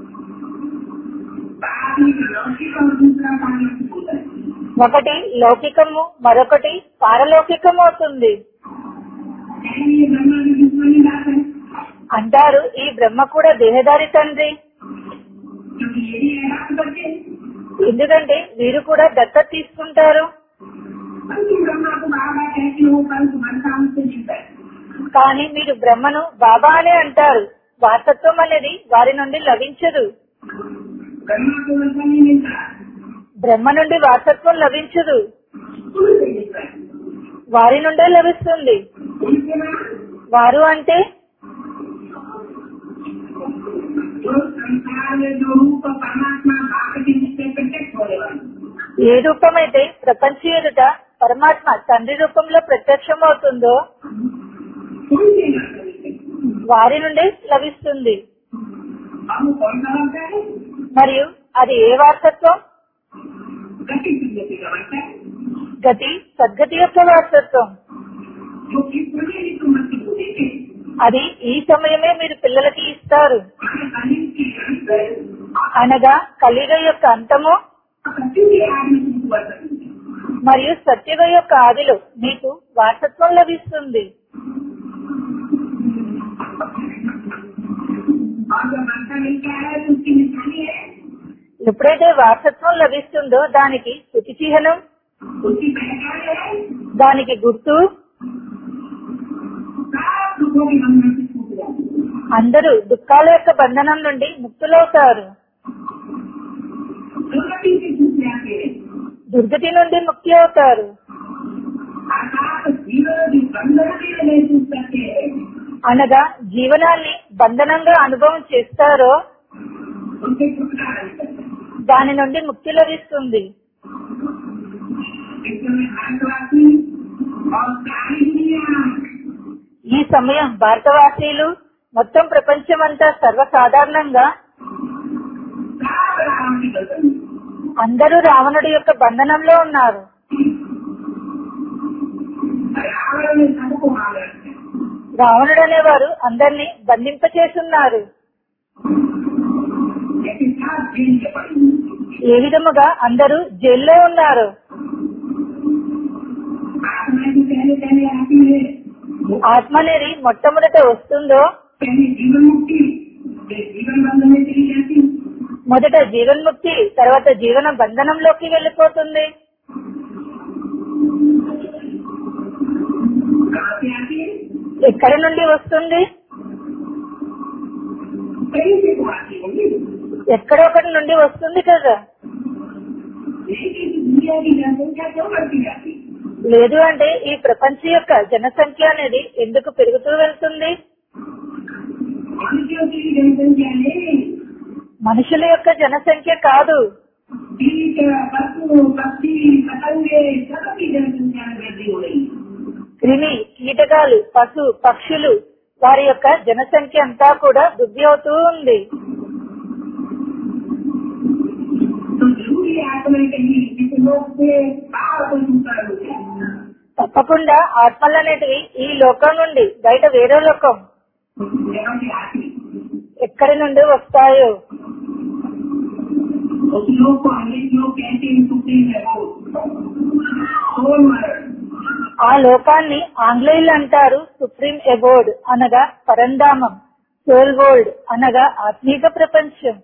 बाप एक लौकिक और दूसरा पारलौकिक होता है ఒకటి లౌకికము మరొకటి పారలౌకికము అవుతుంది पहले ये ब्रह्मा की दुश्मनी बात है అంటారు ఈ బ్రహ్మ కూడా దేహదారి తండ్రి क्योंकि ये भी ऐलान करते हैं ఎందుకంటే వీరు కూడా దత్తత తీసుకుంటారు परंतु ब्रह्मा को बाबा कहते हो परंतु मनसा उनसे मिलता है కానీ మీరు బ్రహ్మను బాబా అనే అంటారు వారసత్వం అనేది వారి నుండి లభించదు ब्रह्मा को मनसा नहीं मिलता బ్రహ్మ నుండి వారసత్వం లభించదు उनसे मिलता है వారి నుండే లభిస్తుంది उनके नाम వారు అంటే जो संसार में जो रूप परमात्मा बाप के जिससे प्रत्यक्ष होने वाले ఏ రూపమైతే ప్రపంచ ఎదుట పరమాత్మ తండ్రి రూపంలో ప్రత్యక్షమవుతుందో उनसे नाम मिलते हैं। వారి నుండే లభిస్తుంది अब वो कौन सा होता है మరియు అది ఏ వారసత్వం गति संगति का होता है గతి సద్గతి యొక్క వారసత్వం जो इस समय ही तुम बच्चे को देखे అది ఈ సమయమే మీరు పిల్లలకి ఇస్తారు हमें अनिल की अंतर అనగా కలిగ యొక్క అంతము सत्य के आदमी को वर्तन మరియు సత్యుగ యొక్క ఆదిలో మీకు వారసత్వం లభిస్తుంది और जब वर्षा मिलता है तो उसकी निशानी है ఎప్పుడైతే వారసత్వం లభిస్తుందో దానికి శృతి చిహ్నం उसकी पहचान है దానికి గుర్తు सब दुखों की बंधन से छूट जाती है అందరూ దుఃఖాల యొక్క బంధనం నుండి ముక్తులవుతారు दुर्गति से छूट जाते हैं దుర్గతి నుండి ముక్తి అవుతారు अर्थात जीवन की बंधन के महसूस करते हैं అనగా జీవనాన్ని బంధనంగా అనుభవం చేస్తారో उनसे छुटकारा मिलता है దాని నుండి ముక్తి లభిస్తుంది इस समय भारतवासी और सारी दुनिया ఈ సమయం భారతవాసీలు మొత్తం ప్రపంచమంతా సర్వసాధారణంగా सब राम की बंधन में। అందరూ రావణుడి యొక్క బంధనంలో ఉన్నారు रावण ने सबको मार रखा है రావణుడు అనేవారు అందరినీ బంధింపచేస్తున్నారు लेकिन सब जेल के पड़ी हुई है। ఏ విధముగా అందరూ జైల్లో ఉన్నారు आत्मा की पहले पहले आती है वो ఆత్మ అనేది మొట్టమొదట వస్తుందో पहले जीवन मुक्ति फिर जीवन बंधन में चली जाती మొదట జీవన్ముక్తి తర్వాత జీవన బంధనంలోకి వెళ్ళిపోతుంది कहाँ से आती है ఎక్కడి నుండి వస్తుంది कहीं से तो आती होगी ఎక్కడో ఒకటి నుండి వస్తుంది కదా लेकिन दुनिया की जनसंख्या क्यों बढ़ती जाती है లేదు అంటే ఈ ప్రపంచ యొక్క జనసంఖ్య అనేది ఎందుకు పెరుగుతూ వెళ్తుంది मनुष्यों की जनसंख्या नहीं మనుషుల యొక్క జనసంఖ్య కాదు कीट पशु पक्षी पतंगे सबकी जनसंख्या में वृद्धि हो रही है క్రిమి కీటకాలు పశు పక్షులు వారి యొక్క జనసంఖ్య అంతా కూడా వృద్ధి అవుతూ ఉంది तो जरूरी आत्मा कहीं किसी लोग से बाहर कोई दूसरा हो गया తప్పకుండా ఆత్మలు అనేటివి ఈ లోకం నుండి బయట వేరే లోకం जहाँ से आती ఎక్కడి నుండి వస్తాయో उस लोग को अंग्रेज लोग कहते हैं सुप्रीम है वो सोल मरण ఆ లోకాన్ని ఆంగ్లేయులు అంటారు సుప్రీం అబోర్డ్ అనగా పరంధామం సోల్ వరల్డ్ అనగా ఆత్మీక ప్రపంచం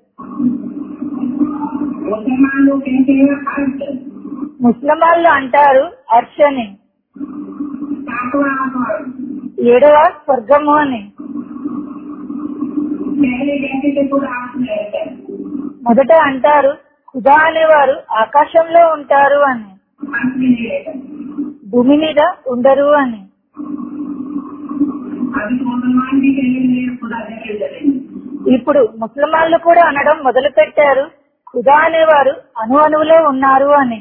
मुसलमान लोग कहते हैं अर्थ ముస్లిం వాళ్ళు అంటారు అర్ష్ అని सातवां आसमान ఏడవ స్వర్గము అని पहले कहते थे खुद आप में रहता है మొదట అంటారు ఖుదా అనేవారు ఆకాశంలో ఉంటారు అని अंत में नहीं रहता భూమి మీద ఉండరు అని अभी तो मुसलमान भी कहेंगे खुदा जगह जगह ఇప్పుడు ముస్లిమాళ్ళు కూడా అనడం మొదలు పెట్టారు ఖుదా అనేవారు అణు అణువులో ఉన్నారు అని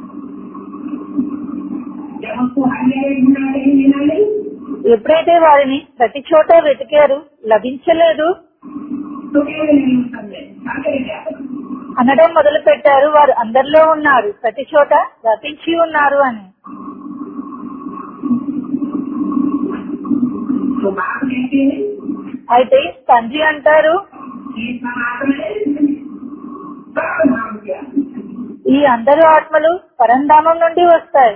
जब उसको हर जगह ढूंढा कहीं मिला नहीं ఎప్పుడైతే వారిని ప్రతి చోట వెతికారు లభించలేదు तो कहने लगे उस समय आगे क्या అనడం మొదలు పెట్టారు వారు అందరిలో ఉన్నారు ప్రతి చోట వ్యాపించి ఉన్నారు అని तो बाप कहते हैं అయితే తండ్రి అంటారు ये सब आत्मा है सब नाम क्या ఈ అందరు ఆత్మలు పరంధామం నుండి వస్తాయి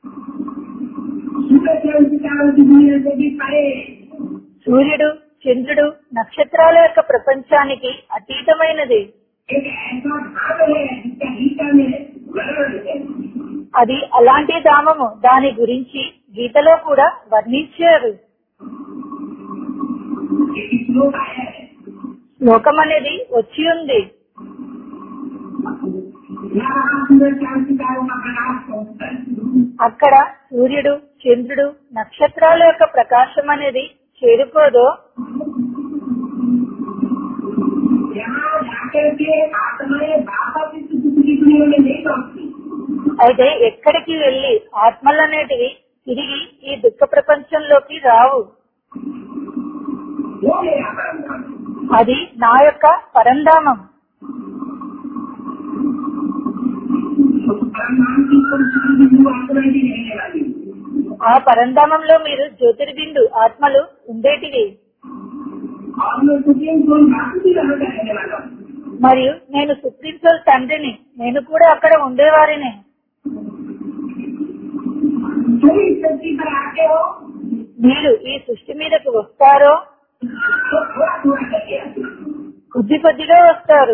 सूरज से विचारों की दुनिया से भी परे సూర్యుడు చంద్రుడు నక్షత్రాల యొక్క ప్రపంచానికి అతీతమైనది एक ऐसा भाग है जिसका गीता में वर्णन है అది అలాంటి ధామము దాని గురించి గీతలో కూడా వర్ణించారు एक श्लोक आया है లోకం అనేది వచ్చి ఉంది यहाँ सूरज चांद सितारों का प्रकाश पहुंचता है అక్కడ సూర్యుడు చంద్రుడు నక్షత్రాల యొక్క ప్రకాశం అనేది చేరుకోదో यहाँ जाकर के आत्माएं वापस इस दुख की दुनिया में नहीं पहुंचती అయితే ఎక్కడికి వెళ్లి ఆత్మలనేటివి తిరిగి ఈ దుఃఖ ప్రపంచంలోకి రావు वो मेरा परम అది నా యొక్క పరంధామం परमान की कोई बिंदु आत्मा ही रहने वाली ఆ పరంధామంలో మీరు జ్యోతిర్బిందు ఆత్మలు ఉండేటివి और मैं सुप्रीम कोर्ट बापू की तरह का रहने वाला हूँ మరియు నేను సుప్రీం సోల్ తండ్రిని నేను కూడా అక్కడ ఉండేవారిని जो इस धरती पर आते हो మీరు ఈ సృష్టి మీదకి వస్తారో तो थोड़ा थोड़ा करके आते हो కొద్ది కొద్దిగా వస్తారు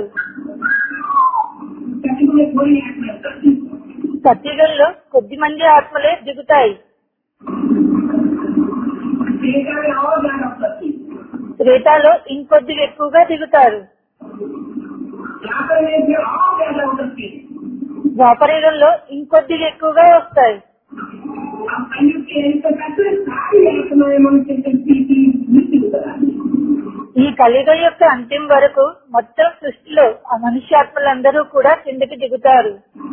कभी में थोड़ी आत्मा करती సత్యుగంలో కొద్ది మంది ఆత్మలే దిగుతాయి तेजा में और ज्यादा करती త్రేతాలో ఇంకొద్దిగా ఎక్కువగా దిగుతారు जाकर में फिर और ज्यादा उतरती ద్వాపరయుగంలో ఇంకొద్దిగా ఎక్కువగా వస్తాయి अब कलयुग के अंत तक सारी आत्माएं मनुष्य शक्ति की मृत्यु कराती ఈ కలియుగం యొక్క అంతిమ వరకు మొత్తం సృష్టిలో ఆ మనుష్యాత్మలందరూ కూడా కిందకి దిగుతారు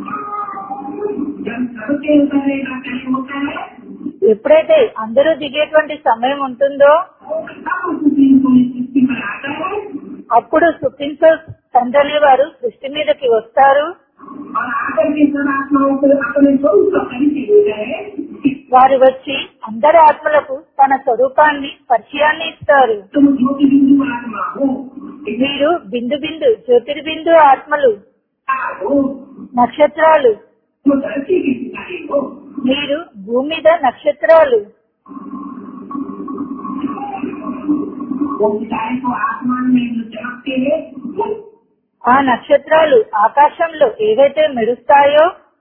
जब सबके उतरने का टाइम होता है ఎప్పుడైతే అందరూ దిగేటువంటి సమయం ఉంటుందో तब सुप्रीम को इस सृष्टि पर आता है అప్పుడు సుప్రీం కోర్ట్ తండ్రి అనే వారు సృష్టి మీదకి వస్తారు और आकर के सब आत्माओं को अपने स्वरूप का परिचय देता है వారు వచ్చి అందరి ఆత్మలకు తన స్వరూపాన్ని పరిచయాన్ని ఇస్తారు तुम ज्योति बिंदु आत्मा हो మీరు బిందు బిందు జ్యోతిర్బిందు ఆత్మలు पिता हो నక్షత్రాలు तुम धरती के सितारे हो మీరు భూమి మీద నక్షత్రాలు वो सितारे को आसमान में जो चमकते हैं वो ఆ నక్షత్రాలు ఆకాశంలో ఏవైతే మెరుస్తాయో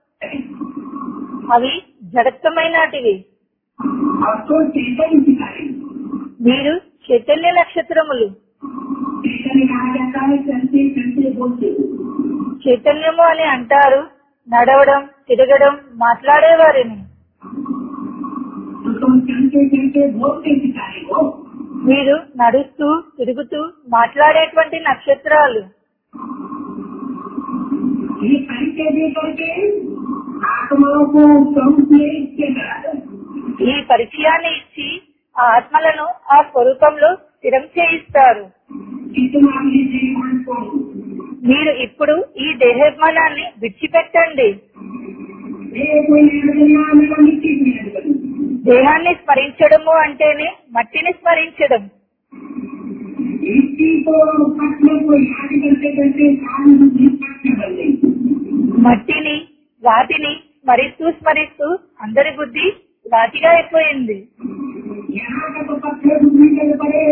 అవి జడత్వమైనటివి और तो चैतन्य सितारे మీరు చైతన్య నక్షత్రములు चैतन्य कहा जाता है चलते चलते बोलते చైతన్యము అని అంటారు నడవడం తిరగడం మాట్లాడేవారిని तो तुम चलते चलते बोलते सितारे हो మీరు నడుస్తూ తిరుగుతూ మాట్లాడేటువంటి నక్షత్రాలు ये परिचय दे करके आत्माओं को स्वरूप में स्थिर कराता है ఈ పరిచయాన్ని ఇచ్చి ఆ ఆత్మలను ఆ స్వరూపంలో స్థిరం చేయిస్తారు कि तुम अपने जीवन को మీరు ఇప్పుడు ఈ దేహాభిమానాన్ని విడిచిపెట్టండి ये कोई निर्णय मेरा मिट्टी की निर्णय దేహాన్ని స్మరించడము అంటేనే మట్టిని స్మరించడం मिट्टी को पत्थर को याद करते करते सारी बुद्धि पत्थर बन गई మట్టిని రాతిని స్మరిస్తూ స్మరిస్తూ అందరి బుద్ధి రాతిగా అయిపోయింది यहाँ का तो पत्थर बुद्धि कर पड़े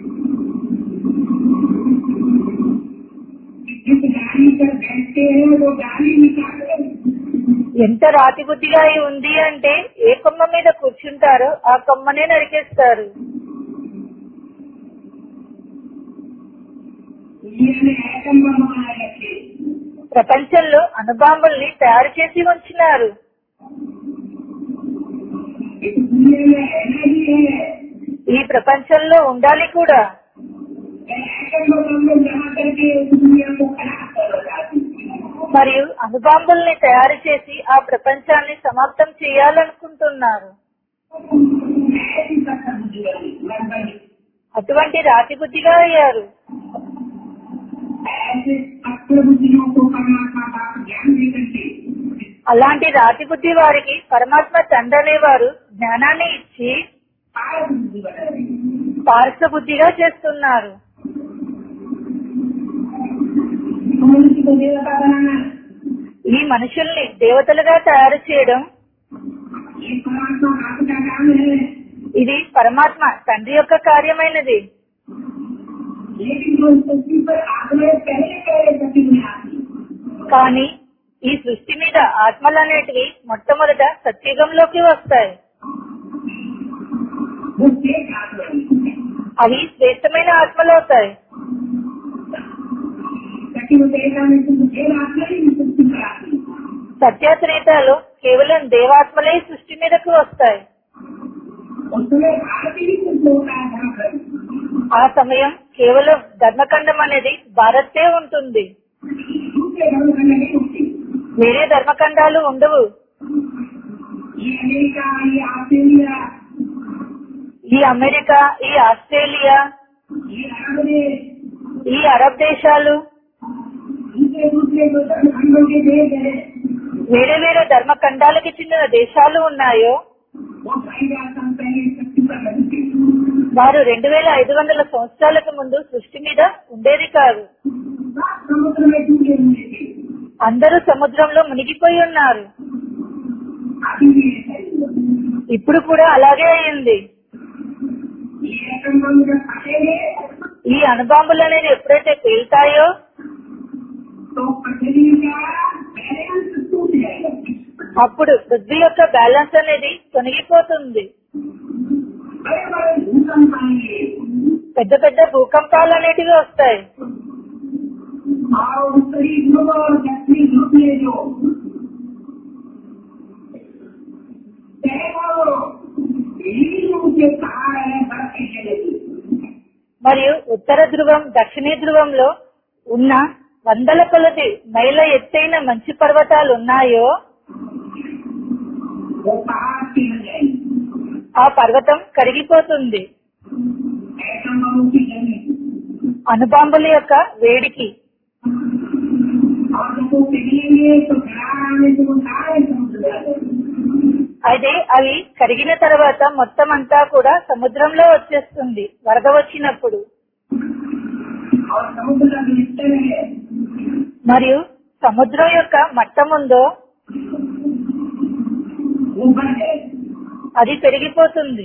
जिस गाड़ी पर बैठते हैं वो गाड़ी निकाल ఎంత రాతి బుద్ధిగా అయి ఉంది అంటే ఏ కొమ్మ మీద కూర్చుంటారో ఆ కొమ్మనే నరికేస్తారు ये ऐटम बम बनाए रखे ప్రపంచంలో అణుబాంబుల్ని తయారు చేసి ఉంచినారు इस दुनिया में एनर्जी है ఈ ప్రపంచంలో ఉండాలి కూడా ऐटम बम में जमा करके इस दुनिया को खराब कर जाती మరియు అణుబాంబుల్ని తయారు చేసి ఆ ప్రపంచాన్ని సమాప్తం చేయాలనుకుంటున్నారు ऐसी पत्थर बुद्धि बनी बन बनी అటువంటి రాతి బుద్ధిగా అయ్యారు ऐसे पत्थर बुद्धियों को परमात्मा बाप ज्ञान दे करके అలాంటి రాతి బుద్ధి వారికి పరమాత్మ తండ్రి అనేవారు జ్ఞానాన్ని ఇచ్చి पारस बुद्धि बना रही పారస బుద్ధిగా చేస్తున్నారు तो मनुष्य को देवता बनाना ఈ మనుషుల్ని దేవతలుగా తయారు చేయడం ये परमात्मा बाप का काम है ఇది పరమాత్మ తండ్రి యొక్క కార్యమైనది लेकिन जो इस पृथ्वी पर आत्माएं पहले पहले गति में आती కానీ ఈ సృష్టి మీద ఆత్మలు అనేటివి మొట్టమొదట సత్యుగంలోకి వస్తాయి वो शेष आत्माएं అవి శ్రేష్టమైన ఆత్మలు అవుతాయి सचिव देगा में तुम देव आत्मा ही मुक्ति कराती సత్యత్రేతాలు కేవలం దేవాత్మలే సృష్టి మీదకు వస్తాయి उसमें भारतीय ही कुछ होता है धर्म कर्म ఆ సమయం కేవలం ధర్మఖండం అనేది భారతే ఉంటుంది दूसरे धर्म करने नहीं होती వేరే ధర్మఖండాలు ఉండవు ये अमेरिका ये ऑस्ट्रेलिया ఈ అమెరికా ఈ ఆస్ట్రేలియా ये अरब देश ఈ అరబ్ దేశాలు दूसरे दूसरे जो धर्म खंडों के देश है వేరే వేరే ధర్మఖండాలకి చెందిన దేశాలు ఉన్నాయో वो ढाई हजार साल पहले शक्ति पर लगी थी వారు రెండు వేల ఐదు వందల సంవత్సరాలకు ముందు సృష్టి మీద ఉండేది కాదు सब समुद्र में डूबे हुए थे అందరూ సముద్రంలో మునిగిపోయి ఉన్నారు अभी भी ऐसा ही है। ఇప్పుడు కూడా అలాగే అయింది ये एटम बम जब फटेंगे ఈ అణుబాంబులు అనేది ఎప్పుడైతే పేలుతాయో तो पृथ्वी का बैलेंस टूट जाएगा అప్పుడు పృథ్వీ యొక్క బ్యాలెన్స్ అనేది తొలగిపోతుంది बड़े बड़े भूकंप आएंगे పెద్ద పెద్ద భూకంపాలు అనేటివి వస్తాయి और उत्तरी ध्रुव और दक्षिणी ध्रुव में जो सैकड़ों मीलों के पहाड़ है बर्फ की चलेगी మరియు ఉత్తర ధ్రువం దక్షిణ ధ్రువంలో ఉన్న వందల కొలది మైల ఎత్తైన మంచు పర్వతాలు ఉన్నాయో वो पहाड़ पिघल जाएंगे ఆ పర్వతం కరిగిపోతుంది एटम बमों की गर्मी అణుబాంబుల యొక్క వేడికి और जब वो पिघलेंगे तो दरार आने से वो सारे समुद्र में आ जाएंगे అయితే అవి కరిగిన తర్వాత మొత్తం అంతా కూడా సముద్రంలో వచ్చేస్తుంది వరద వచ్చినప్పుడు और समुद्र का जो स्तर है మరియు సముద్రం యొక్క మట్టం ఉందో वो बढ़ जाएगा అది పెరిగిపోతుంది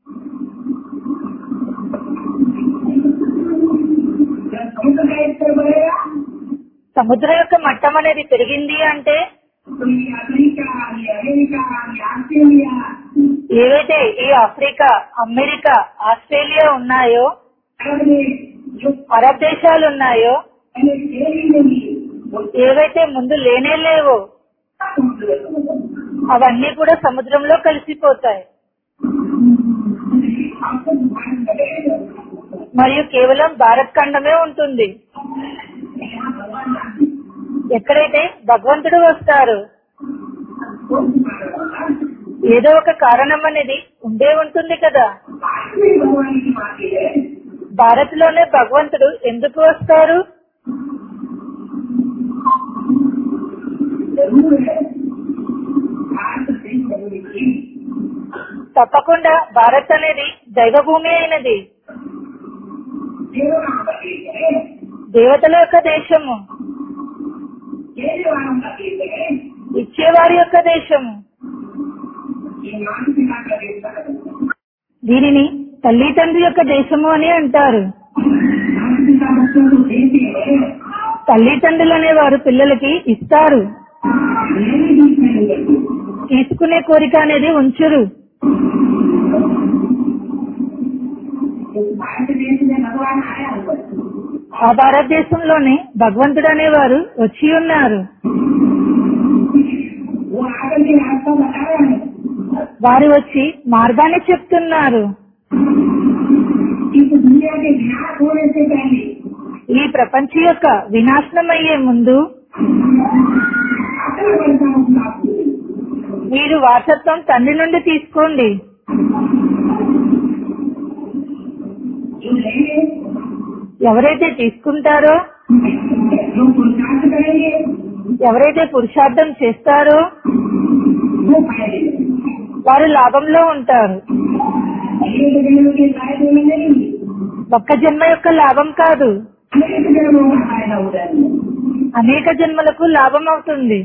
जब समुद्र का स्तर बढ़ेगा సముద్రం యొక్క మట్టం అనేది పెరిగింది అంటే तो ये अमेरिका ये अमेरिका ये ऑस्ट्रेलिया ఏవైతే ఈ ఆఫ్రికా అమెరికా ఆస్ట్రేలియా ఉన్నాయో अरब देश जो అరబ్ దేశాలు ఉన్నాయో पहले थे ही नहीं वो ఏవైతే ముందు లేనే లేవో सब समुद्र में समुद्र అవన్నీ కూడా సముద్రంలో కలిసిపోతాయి हम सब भारत बने మరియు కేవలం భారత్ ఖండమే ఉంటుంది यहाँ भगवान आते ఎక్కడైతే భగవంతుడు వస్తారు वो भगवान ఏదో ఒక కారణం అనేది ఉండే ఉంటుంది కదా भारत में भगवान की बात है భారత్ లోనే భగవంతుడు ఎందుకు వస్తారు जरूर है भारत देश भगवान की తప్పకుండా భారత్ అనేది దైవభూమి అయినది देवों का देश है దేవతల యొక్క దేశము देने वालों का देश है ఇచ్చేవారి యొక్క దేశము ये मानसिका का देश है దీనిని తల్లి తండ్రి యొక్క దేశము అని అంటారు मानसिका बच्चों को देते हैं తల్లిదండ్రులు అనేవారు పిల్లలకి ఇస్తారు मेरे बीच में नहीं करते తీసుకునే కోరిక అనేది ఉంచరు इस भारत देश में भगवान आया हुआ है ఆ భారతదేశంలోనే భగవంతుడు అనేవారు వచ్చి ఉన్నారు वो आकर के रास्ता बताया है వారు వచ్చి మార్గాన్ని చెప్తున్నారు इस दुनिया के विनाश होने से पहले ఈ ప్రపంచం యొక్క వినాశనం అయ్యే ముందు अकल बनता हूँ आपको మీరు వారసత్వం తండ్రి నుండి తీసుకోండి जो लेंगे ఎవరైతే తీసుకుంటారో जो पुरुषार्थ करेंगे ఎవరైతే పురుషార్థం చేస్తారో वो फायदे में। వారు లాభంలో ఉంటారు एक जन्म के फायदे में नहीं ఒక్క జన్మ యొక్క లాభం కాదు अनेक जन्मों का फायदा हो जाएगा అనేక జన్మలకు లాభం అవుతుంది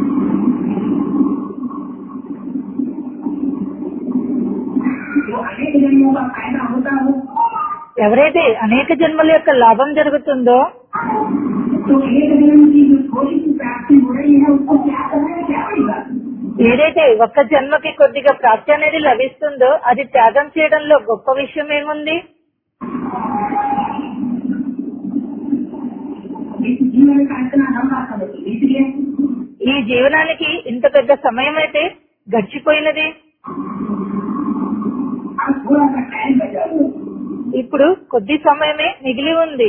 जो अनेक जन्मों का फायदा होता हो ఎవరైతే అనేక జన్మల యొక్క లాభం జరుగుతుందో तो एक जन्म की जो थोड़ी सी प्राप्ति हो रही है उसको क्या करना है क्या होगा ఏదైతే ఒక్క జన్మకి కొద్దిగా ప్రాప్తి అనేది లభిస్తుందో అది త్యాగం చేయడంలో గొప్ప విషయం ఏముంది इस जीवन का इतना लंबा समय इसलिए ఈ జీవనానికి ఇంత పెద్ద సమయం అయితే గడిచిపోయినది अब थोड़ा सा टाइम बचा हुआ है। ఇప్పుడు కొద్ది సమయమే మిగిలి ఉంది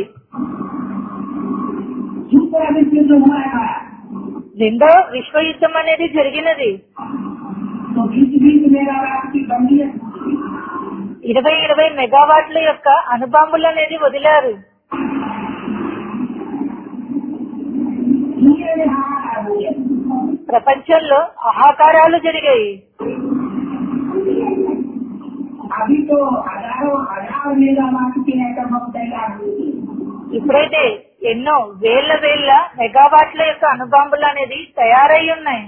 दूसरा विश्व जो हुआ था రెండో విశ్వ యుద్ధం అనేది జరిగినది तो बीच बीच मेरा आपकी बंदियत हुई। ఇరవై ఇరవై మెగావాట్ల యొక్క అణుబాంబులు అనేది వదిలారు दुनिया में हाहाकार हो गया ప్రపంచంలో ఆహాకారాలు జరిగాయి अभी तो हजारों हजार मेगावाट की आइटम हम तैयार हुई ఇప్పుడైతే ఎన్నో వేల వేల మెగావాట్ల యొక్క అణుబాంబులు అనేది తయారై ఉన్నాయి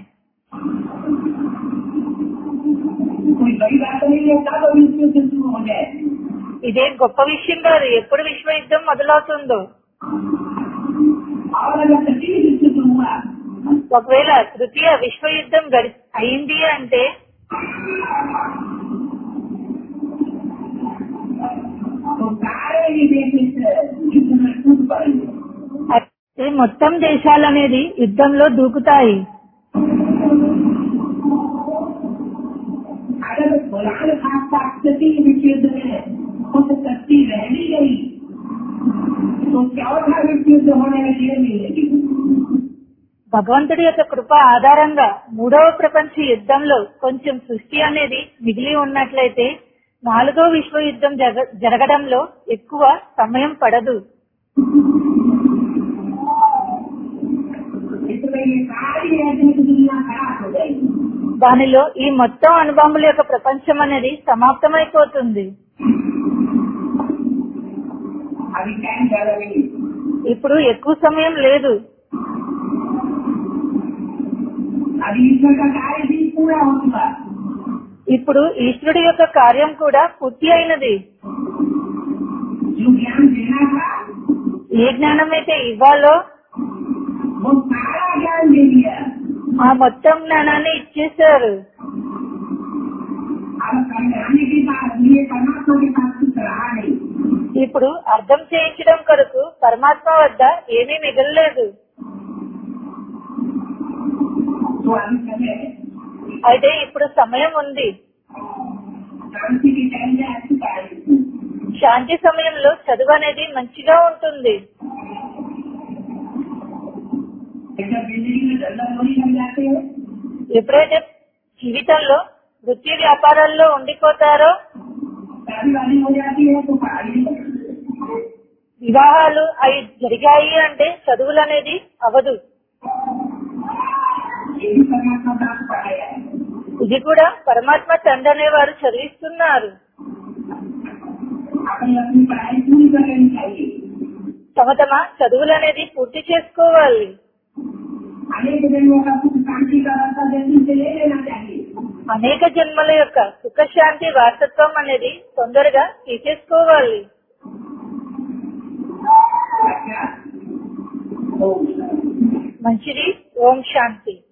कोई बड़ी बात नहीं है तब विश्व से शुरू हो जाए ఇదేం గొప్ప విషయం కాదు ఎప్పుడు విశ్వ యుద్ధం మొదలవుతుందో और अगर तृतीय विश्व शुरू हुआ ఒకవేళ తృతీయ విశ్వ యుద్ధం గడి అయింది అంటే तो सारे ही देश इस युद्ध में कूद पड़ेंगे అయితే మొత్తం దేశాలు అనేది యుద్ధంలో దూకుతాయి अगर बुलान खास साथ तृतीय विश्व युद्ध में कुछ शक्ति रह भी गई तो चौथा विश्व युद्ध होने में देर नहीं लगी భగవంతుడి యొక్క కృప ఆధారంగా మూడవ ప్రపంచ యుద్ధంలో కొంచెం సృష్టి అనేది మిగిలి ఉన్నట్లయితే నాలుగో విశ్వ యుద్ధం జరగ- జరగడంలో ఎక్కువ సమయం పడదు इसमें ये सारी आध्यात्मिक दुनिया खराब हो जाएगी దానిలో ఈ మొత్తం అనుభవముల యొక్క ప్రపంచం అనేది సమాప్తమైపోతుంది अभी टाइम ज्यादा नहीं ఇప్పుడు ఎక్కువ సమయం లేదు अभी ईश्वर का कार्य भी पूरा हो चुका ఇప్పుడు ఈశ్వరుడి యొక్క కార్యం కూడా పూర్తి అయినది जो ज्ञान देना था ఏ జ్ఞానం అయితే ఇవ్వాలో वो सारा ज्ञान दे दिया ఆ మొత్తం జ్ఞానాన్ని ఇచ్చేశారు अब समझाने के बाद ये परमात्मा के पास कुछ रहा नहीं ఇప్పుడు అర్థం చేయించడం కొరకు పరమాత్మ వద్ద ఏమీ మిగలలేదు तो अभी समय है అయితే ఇప్పుడు సమయం ఉంది शांति के टाइम में अच्छी कार्य శాంతి సమయంలో చదువు అనేది మంచిగా ఉంటుంది जब जिंदगी में धंधा नहीं लग जाते हैं ఎప్పుడైతే జీవితంలో వృత్తి వ్యాపారాల్లో ఉండిపోతారో शादी वादी हो जाती है तो पढ़ाई नहीं होती। వివాహాలు అవి జరిగాయి అంటే చదువులు అనేది అవదు ये भी परमात्मा दास पढ़ाया है ఇది కూడా పరమాత్మ తండ్రి అనేవారు చదివిస్తున్నారు अपनी अपनी पढ़ाई पूरी कर लेनी चाहिए తమ తమ చదువులు అనేది పూర్తి చేసుకోవాలి अनेक जन्मों का कुछ शांति का रास्ता जल्दी से ले लेना चाहिए అనేక జన్మల యొక్క సుఖశాంతి వారసత్వం అనేది తొందరగా తీసేసుకోవాలి अच्छा ओम शांति। మంచిది ఓం శాంతి